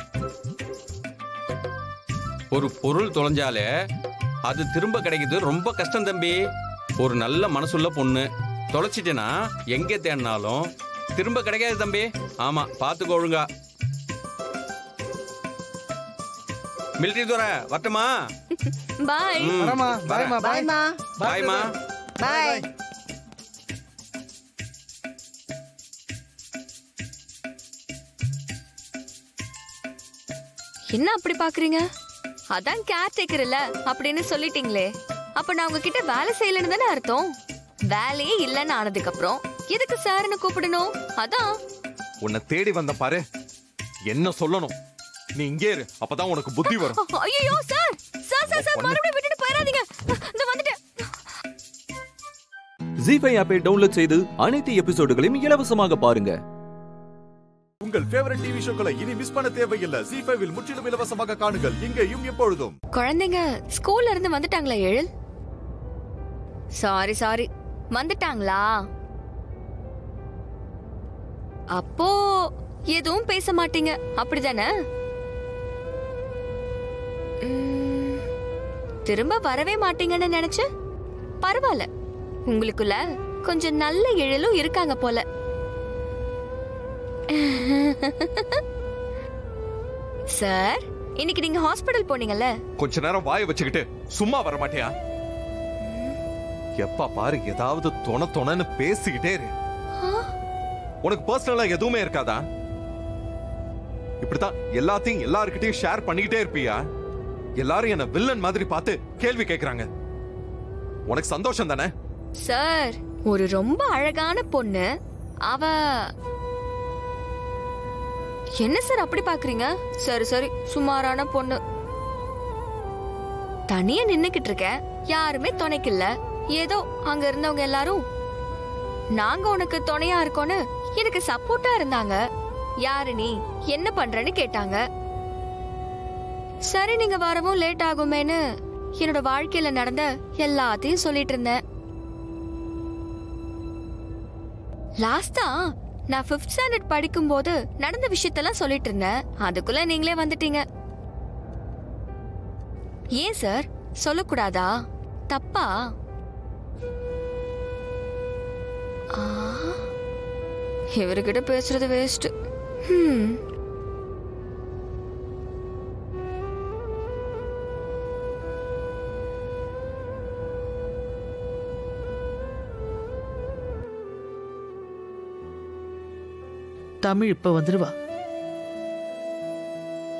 Speaker 20: ஒரு பொருள் தொலைஞ்சாலே அது திரும்ப கிடைக்கிறது ரொம்ப கஷ்டம் தம்பி ஒரு நல்ல மனசுள்ள பொண்ணு தொலைச்சிட்டேனா எங்க தேடினாலும் திரும்ப கிடைக்காது தம்பி ஆமா பாத்துக்கோ ஒழுங்கா மிலிட்டரி துறை வரட்டுமா
Speaker 5: பாய்
Speaker 20: ம்.
Speaker 21: வரமா பாய்மா பாய்
Speaker 19: பாய்மா
Speaker 20: பாய்மா
Speaker 19: பாய்
Speaker 5: என்ன அப்படி பாக்குறீங்க அதான் கேர் டேக்கர் இல்ல அப்படின்னு சொல்லிட்டீங்களே அப்ப நான் உங்ககிட்ட வேலை செய்யலன்னு தானே அர்த்தம் வேலையே இல்லைன்னு ஆனதுக்கு அப்புறம் எதுக்கு சார்னு கூப்பிடணும் அதான்
Speaker 22: உன்னை தேடி வந்த பாரு என்ன சொல்லணும் நீ இங்கே இரு அப்பதான் உனக்கு புத்தி வரும்
Speaker 5: ஐயோ சார் சார் சார் சார் மறுபடியும் விட்டுட்டு போயிடாதீங்க இந்த வந்துட்டேன்
Speaker 6: ஜி ஃபைவ் ஆப்பை டவுன்லோட் செய்து அனைத்து எபிசோடுகளையும் இலவசமாக பாருங்க
Speaker 1: உங்கள் ஃபேவரட் டிவி ஷோக்களை இனி மிஸ் பண்ண தேவையில்லை ஜி ஃபைவில் முற்றிலும் இலவசமாக காணுங்கள் இங்கேயும் எப்பொழுதும்
Speaker 5: குழந்தைங்க ஸ்கூல்ல இருந்து வந்துட்டாங்களா எழில் சாரி சாரி வந்துட்டாங்களா அப்போ எதுவும் பேச மாட்டீங்க அப்படிதானே உம், திரும்ப வரவே மாட்டீங்கன்னு நினைச்சு பரவாயில்ல உங்களுக்குள்ள கொஞ்சம் நல்ல எழிலும் இருக்காங்க போல சார் இன்னைக்கு நீங்க ஹாஸ்பிடல் போனீங்கல்ல
Speaker 22: கொஞ்ச நேரம் வாயை வச்சுக்கிட்டு சும்மா வர மாட்டியா எப்ப பாரு ஏதாவது தொண தொணன்னு பேசிக்கிட்டே இரு உனக்கு பர்சனலா எதுவுமே இருக்காதா இப்படித்தான் எல்லாத்தையும் எல்லார்கிட்டயும் ஷேர் பண்ணிக்கிட்டே இருப்பியா எல்லாரும் என்ன வில்லன் மாதிரி பார்த்து கேள்வி கேக்குறாங்க உனக்கு சந்தோஷம் தானே
Speaker 5: சார் ஒரு ரொம்ப அழகான பொண்ணு அவ என்ன சார் அப்படி பாக்குறீங்க சரி சரி சுமாரான பொண்ணு தனியா நின்னுக்கிட்டு இருக்க யாருமே துணைக்கு இல்ல ஏதோ அங்க இருந்தவங்க எல்லாரும் நாங்க உனக்கு துணையா இருக்கோன்னு எனக்கு சப்போர்ட்டா இருந்தாங்க யாரு நீ என்ன பண்றன்னு கேட்டாங்க சரி நீங்க வரவும் லேட் ஆகுமேன்னு என்னோட வாழ்க்கையில நடந்த எல்லாத்தையும் சொல்லிட்டு இருந்தேன் லாஸ்டா நான் ஃபிஃப்த் ஸ்டாண்டர்ட் படிக்கும்போது நடந்த விஷயத்தெல்லாம் சொல்லிட்டு இருந்தேன் அதுக்குள்ள நீங்களே வந்துட்டீங்க ஏன் சார் சொல்லக்கூடாதா தப்பா ஆ, இவர்கிட்ட பேசுறது வேஸ்ட் ஹம்
Speaker 17: தமிழ் இப்ப வந்துருவா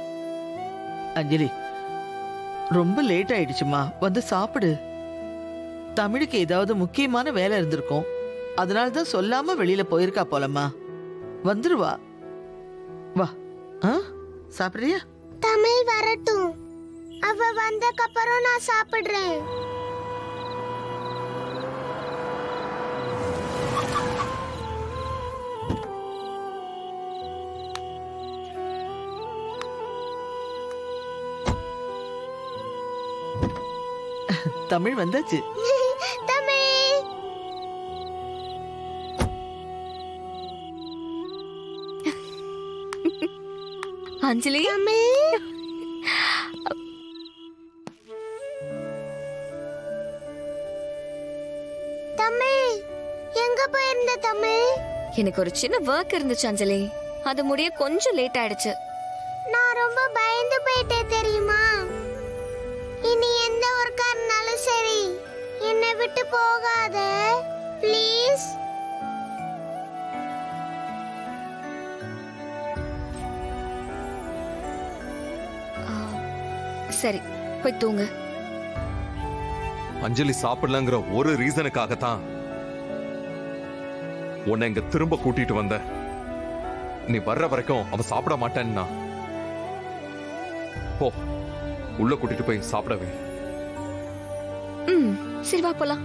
Speaker 2: அஞ்சலி ரொம்ப லேட் ஆயிடுச்சுமா வந்து சாப்பிடு தமிழுக்கு ஏதாவது முக்கியமான வேலை இருந்திருக்கும் அதனால தான் சொல்லாம வெளியில போயிருக்கா போலம்மா வந்துருவா வா ஆ சாப்பிடுறியா
Speaker 7: தமிழ் வரட்டும் அவ வந்தக்கப்புறம் நான் சாப்பிடுறேன்
Speaker 2: தமிழ் வந்தாச்சு
Speaker 7: தமிழ்
Speaker 5: அஞ்சலி
Speaker 7: தமிழ் எங்க போயிருந்த தமிழ்
Speaker 5: எனக்கு ஒரு சின்ன ஒர்க் இருந்துச்சு அஞ்சலி அது முடிய கொஞ்சம் லேட் ஆயிடுச்சு
Speaker 7: நான் ரொம்ப பயந்து போயிட்டேன் தெரியுமா இனி எந்த ஒர்க்கா இருந்தாலும் சரி என்னை விட்டு போகாத ப்ளீஸ்
Speaker 5: சரி போய் தூங்கு
Speaker 22: அஞ்சலி சாப்பிடலங்கிற ஒரு ரீசனுக்காக தான் உன்னை இங்க திரும்ப கூட்டிட்டு வந்த நீ வர்ற வரைக்கும் அவ சாப்பிட மாட்டேன்னா போ உள்ள கூட்டிட்டு போய் சாப்பிடவே
Speaker 5: ம் சரி வா போலாம்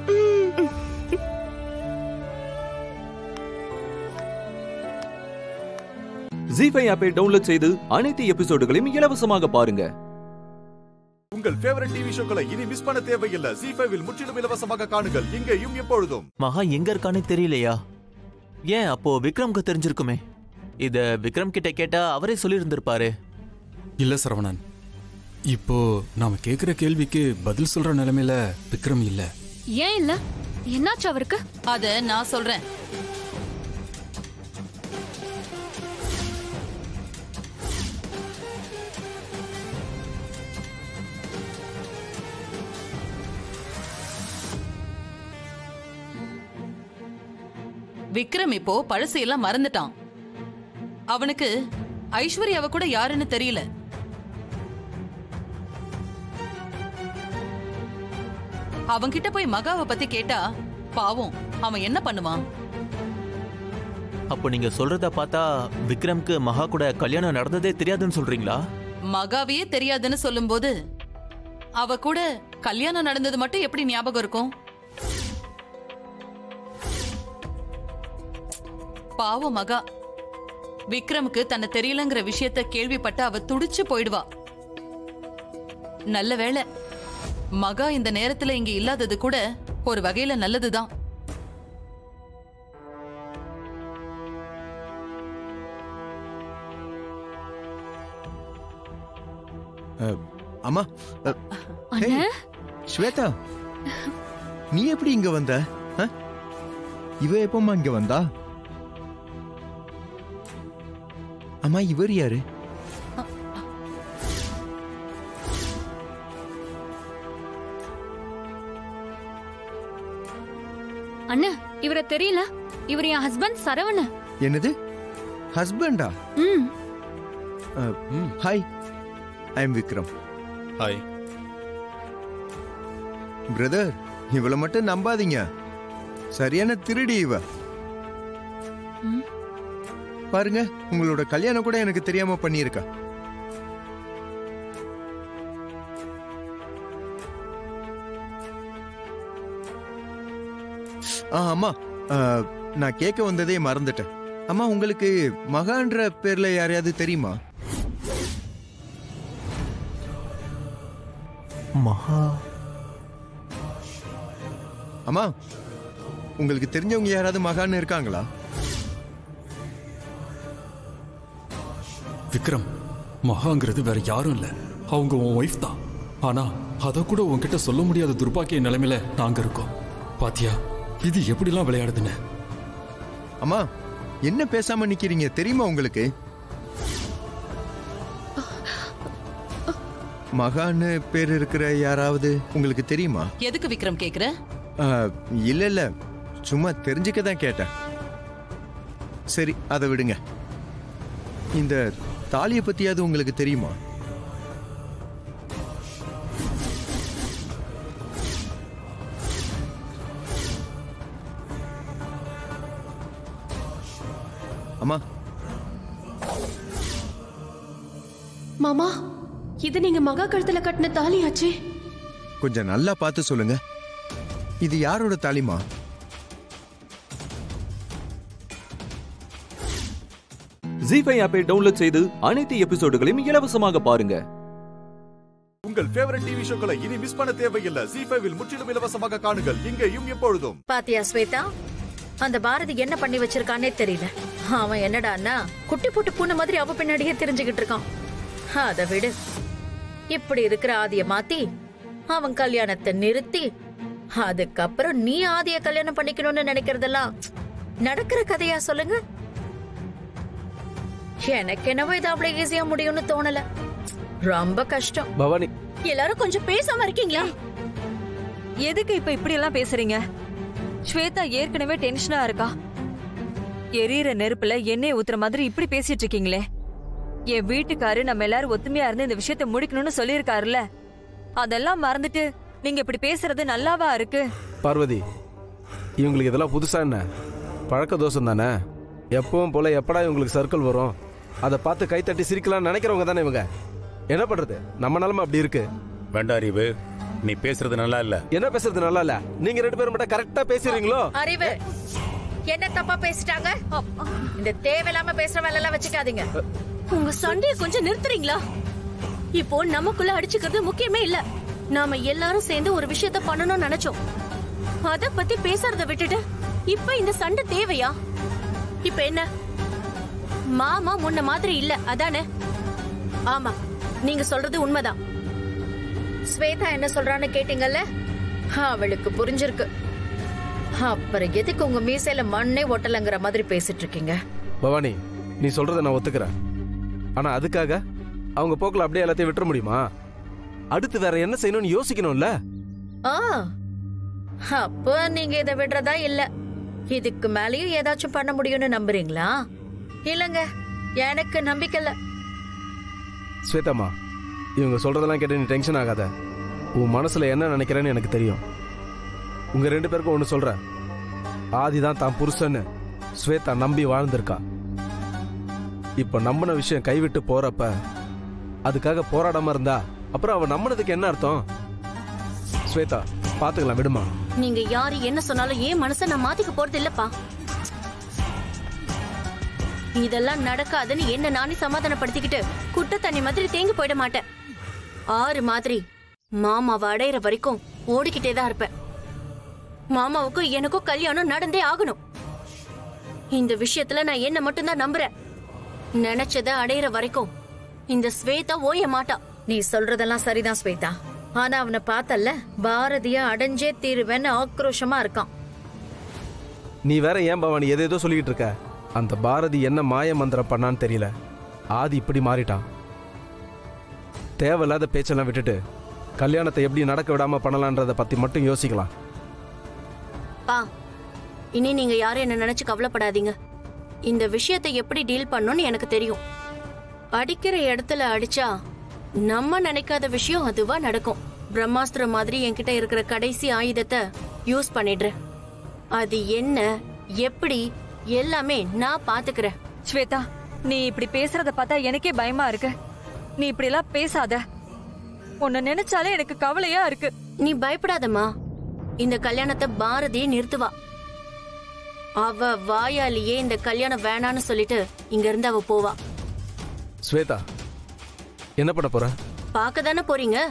Speaker 6: ஜி ஃபைவ் ஆப்பை டவுன்லோட் செய்து அனைத்து எபிசோடுகளையும் இலவசமாக பாருங்க
Speaker 1: உங்கள் ஃபேவரட் டிவி ஷோக்களை இனி மிஸ் பண்ண தேவையில்லை ஜி ஃபைவில் முற்றிலும் இலவசமாக காணுங்கள் இங்கேயும் எப்பொழுதும்
Speaker 12: மகா எங்க இருக்கானே தெரியலையா ஏன் அப்போ விக்ரம்க்கு தெரிஞ்சிருக்குமே இத விக்ரம் கிட்ட கேட்டா அவரே சொல்லியிருந்திருப்பாரு
Speaker 23: இல்ல சரவணன் இப்போ நாம கேக்குற கேள்விக்கு பதில் சொல்ற நிலைமையில விக்ரம் இல்ல
Speaker 9: ஏன் இல்ல என்னாச்சு அவருக்கு
Speaker 4: அத நான் சொல்றேன் விக்ரம் இப்போ பழசையெல்லாம் மறந்துட்டான் அவனுக்கு ஐஸ்வர்யாவை கூட யாருன்னு தெரியல அவன்கிட்ட போய் மகாவை பத்தி கேட்டா பாவம் அவன் என்ன பண்ணுவான்
Speaker 12: அப்போ நீங்க சொல்றத பார்த்தா விக்ரம்க்கு மகா கூட கல்யாணம் நடந்ததே தெரியாதுன்னு சொல்றீங்களா
Speaker 4: மகாவையே தெரியாதுன்னு சொல்லும்போது அவ கூட கல்யாணம் நடந்தது மட்டும் எப்படி ஞாபகம் இருக்கும் பாவம் மகா விக்ரமுக்கு தன்னை தெரியலங்கிற விஷயத்த கேள்விப்பட்டு அவ துடிச்சு போயிடுவா நல்ல வேளை மகா இந்த நேரத்துல இங்க இல்லாதது கூட ஒரு வகையில நல்லதுதான்
Speaker 25: அம்மா அ,
Speaker 9: அண்ணே?
Speaker 25: ஏய், ஸ்வேதா நீ எப்படி இங்க வந்த அ? இவ எப்பமா இங்க வந்தா அம்மா இவர் யாரு
Speaker 9: அண்ணா இவரை தெரியல இவர் என் ஹஸ்பண்ட் சரவண
Speaker 25: என்னது ஹஸ்பண்டா
Speaker 9: ம்
Speaker 25: hi I am Vikram
Speaker 23: hi
Speaker 25: brother இவளை மட்டும் நம்பாதீங்க சரியான திருடி இவ
Speaker 9: ம்.
Speaker 25: பாருங்க உங்களோட கல்யாணம் கூட எனக்கு தெரியாம பண்ணியிருக்கா ஆ அம்மா ஆ, நான் கேட்க வந்ததே மறந்துட்டேன் அம்மா உங்களுக்கு மகான்ற பேர்ல யாரையாவது தெரியுமா
Speaker 12: மகா
Speaker 25: அம்மா உங்களுக்கு தெரிஞ்சவங்க யாராவது மகான்னு இருக்காங்களா
Speaker 23: விக்ரம் மகாங்கிறது வேற யாரும் இல்ல அவங்க உன் ஒய்ஃப் தான் ஆனா அத கூட உன்கிட்ட சொல்ல முடியாத துர்பாக்கிய நிலைமையில நாங்க இருக்கோம் பாத்தியா இது எப்படிலாம் விளையாடுதுன்னு
Speaker 25: அம்மா என்ன பேசாம நிக்கிறீங்க தெரியுமா உங்களுக்கு மகான்னு பேர் இருக்கிற யாராவது உங்களுக்கு தெரியுமா
Speaker 4: எதுக்கு விக்ரம் கேக்குற
Speaker 25: ஆ, இல்ல இல்ல சும்மா தெரிஞ்சுக்க தான் கேட்டேன் சரி அதை விடுங்க இந்த தாலியை பத்தியாவது உங்களுக்கு தெரியுமா
Speaker 11: மாமா இது நீங்க மகா கழுத்துல கட்டின தாலியாச்சே
Speaker 25: கொஞ்சம் நல்லா பார்த்து சொல்லுங்க இது யாரோட தாலிமா
Speaker 6: ஜி ஃபைவ் ஆப்பை டவுன்லோட் செய்து அனைத்து எபிசோடுகளையும் இலவசமாக பாருங்க
Speaker 1: உங்கள் ஃபேவரட் டிவி ஷோக்களை இனி மிஸ் பண்ண தேவையில்லை ஜி ஃபைவில் முற்றிலும் இலவசமாக காணுங்கள் இங்கேயும் எப்பொழுதும்
Speaker 17: பாத்தியா ஸ்வேதா அந்த பாரதி என்ன பண்ணி வச்சிருக்கானே தெரியல அவன் என்னடான்னா குட்டி போட்டு பூனை மாதிரி அவ பின்னாடியே தெரிஞ்சுக்கிட்டு இருக்கான் அதை விடு இப்படி இருக்கிற ஆதிய மாத்தி அவன் கல்யாணத்தை நிறுத்தி அதுக்கப்புறம் நீ ஆதிய கல்யாணம் பண்ணிக்கணும்னு நினைக்கிறதெல்லாம் நடக்கிற கதையா சொல்லுங்க எனக்கு என்னவோ இது அவ்வளவு ஈஸியா முடியும்னு தோணல ரொம்ப கஷ்டம்
Speaker 13: பவானி
Speaker 17: எல்லாரும் கொஞ்சம் பேசாம இருக்கீங்களா
Speaker 15: எதுக்கு இப்ப இப்படி எல்லாம் பேசுறீங்க ஸ்வேதா ஏற்கனவே டென்ஷனா இருக்கா எரியற நெருப்புல எண்ணெய் ஊத்துற மாதிரி இப்படி பேசிட்டு இருக்கீங்களே என் வீட்டுக்காரு நம்ம எல்லாரும் ஒத்துமையா இருந்து இந்த விஷயத்த முடிக்கணும்னு சொல்லியிருக்காருல்ல அதெல்லாம் மறந்துட்டு நீங்க இப்படி பேசுறது நல்லாவா இருக்கு
Speaker 13: பார்வதி இவங்களுக்கு இதெல்லாம் புதுசா என்ன பழக்க தோஷம் தானே எப்பவும் போல எப்படா இவங்களுக்கு சர்க்கிள் வரும் அதை பார்த்து கை தட்டி சிரிக்கலாம்னு நினைக்கிறவங்க தானே இவங்க என்ன பண்றது நம்ம நிலைமை அப்படி இருக்கு
Speaker 16: வேண்டாம் அறிவு நீ பேசுறது நல்லா இல்ல
Speaker 13: என்ன பேசுறது நல்லா இல்ல நீங்க ரெண்டு பேரும் மட்டும் கரெக்டா பேசுறீங்களோ
Speaker 17: அறிவு என்ன தப்பா பேசிட்டாங்க இந்த தேவையில்லாம பேசுற வேலை எல்லாம் வச்சுக்காதீங்க
Speaker 11: உங்க சண்டைய கொஞ்சம் நிறுத்துறீங்களா இப்போ நமக்குள்ள அடிச்சுக்கிறது முக்கியமே இல்ல நாம எல்லாரும் சேர்ந்து ஒரு விஷயத்த பண்ணணும்னு நினைச்சோம் அத பத்தி பேசுறத விட்டுட்டு இப்ப இந்த சண்டை தேவையா இப்ப என்ன மாமா முன்ன மாதிரி இல்ல அதானே ஆமா நீங்க சொல்றது உண்மைதான்
Speaker 17: ஸ்வேதா என்ன சொல்றான்னு கேட்டீங்கல்ல அவளுக்கு புரிஞ்சிருக்கு அப்புறம் எதுக்கு உங்க மீசையில மண்ணே ஒட்டலங்கிற மாதிரி பேசிட்டு இருக்கீங்க
Speaker 13: பவானி நீ சொல்றதை நான் ஒத்துக்கிறேன் ஆனா அதுக்காக அவங்க போக்குல அப்படியே எல்லாத்தையும் விட்டுற முடியுமா அடுத்து வேற என்ன செய்யணும்னு யோசிக்கணும்ல
Speaker 17: ஆ அப்போ நீங்க இதை விடுறதா இல்ல இதுக்கு மேலயும் ஏதாச்சும் பண்ண முடியும்னு நம்புறீங்களா இல்லங்க எனக்கு நம்பிக்கை இல்ல
Speaker 13: ஸ்வேதாமா இவங்க சொல்றதெல்லாம் கேட்டு நீ டென்ஷன் ஆகாத உன் மனசுல என்ன நினைக்கிறேன்னு எனக்கு தெரியும் உங்க ரெண்டு பேருக்கும் ஒன்று சொல்றேன் ஆதி தான் தான் புருஷன்னு ஸ்வேதா நம்பி வாழ்ந்திருக்கா இப்ப நம்பின விஷயம் கைவிட்டு போறப்ப அதுக்காக போராடாம இருந்தா அப்புறம் அவ நம்பினதுக்கு என்ன அர்த்தம் ஸ்வேதா பாத்துக்கலாம் விடுமா
Speaker 11: நீங்க யாரு என்ன சொன்னாலும் ஏன் மனச நான் மாத்திக்க போறது இல்லப்பா இதெல்லாம் நடக்காதுன்னு என்ன நானே சமாதானப்படுத்திக்கிட்டு குட்டை தண்ணி மாதிரி தேங்கி போயிட மாட்டேன் ஆறு மாதிரி மாமாவை அடையிற வரைக்கும் ஓடிக்கிட்டே தான் இருப்பேன் மாமாவுக்கும் எனக்கும் கல்யாணம் நடந்தே ஆகணும் இந்த விஷயத்துல நான் என்ன மட்டும்தான் நம்புறேன் நினைச்சத அடையிற வரைக்கும் இந்த ஸ்வேதா ஓய மாட்டா
Speaker 17: நீ சொல்றதெல்லாம் சரிதான் ஸ்வேதா ஆனா அவனை பார்த்தல்ல பாரதிய அடைஞ்சே தீருவேன்னு ஆக்ரோஷமா இருக்கான்
Speaker 13: நீ வேற ஏன் பவானி எதேதோ சொல்லிட்டு இருக்க அந்த பாரதி என்ன மாய மந்திரம் பண்ணான்னு தெரியல ஆதி இப்படி மாறிட்டான் தேவையில்லாத பேச்செல்லாம் விட்டுட்டு கல்யாணத்தை எப்படி நடக்க விடாம பண்ணலான்றத பத்தி மட்டும் யோசிக்கலாம்
Speaker 11: பா இனி நீங்க யாரும் என்ன நினைச்சு கவலைப்படாதீங்க இந்த விஷயத்தை எப்படி டீல் பண்ணணும்னு எனக்கு தெரியும் அடிக்கிற இடத்துல அடிச்சா நம்ம நினைக்காத விஷயம் அதுவா நடக்கும் பிரம்மாஸ்திரம் மாதிரி என்கிட்ட இருக்கிற கடைசி ஆயுதத்தை யூஸ் பண்ணிடுறேன் அது என்ன எப்படி எல்லாமே நான் பாத்துக்கிறேன்
Speaker 15: ஸ்வேதா நீ இப்படி பேசுறத பார்த்தா எனக்கே பயமா இருக்கு நீ இப்படி எல்லாம் பேசாத உன்னை நினைச்சாலே எனக்கு கவலையா இருக்கு
Speaker 11: நீ பயப்படாதம்மா இந்த கல்யாணத்தை பாரதியே நிறுத்துவா அவ வாயாலேயே இந்த கல்யாணம் வேணான்னு சொல்லிட்டு இங்க இருந்து அவ போவா
Speaker 13: ஸ்வேதா என்ன பண்ண போற
Speaker 11: பார்க்க தானே போறீங்க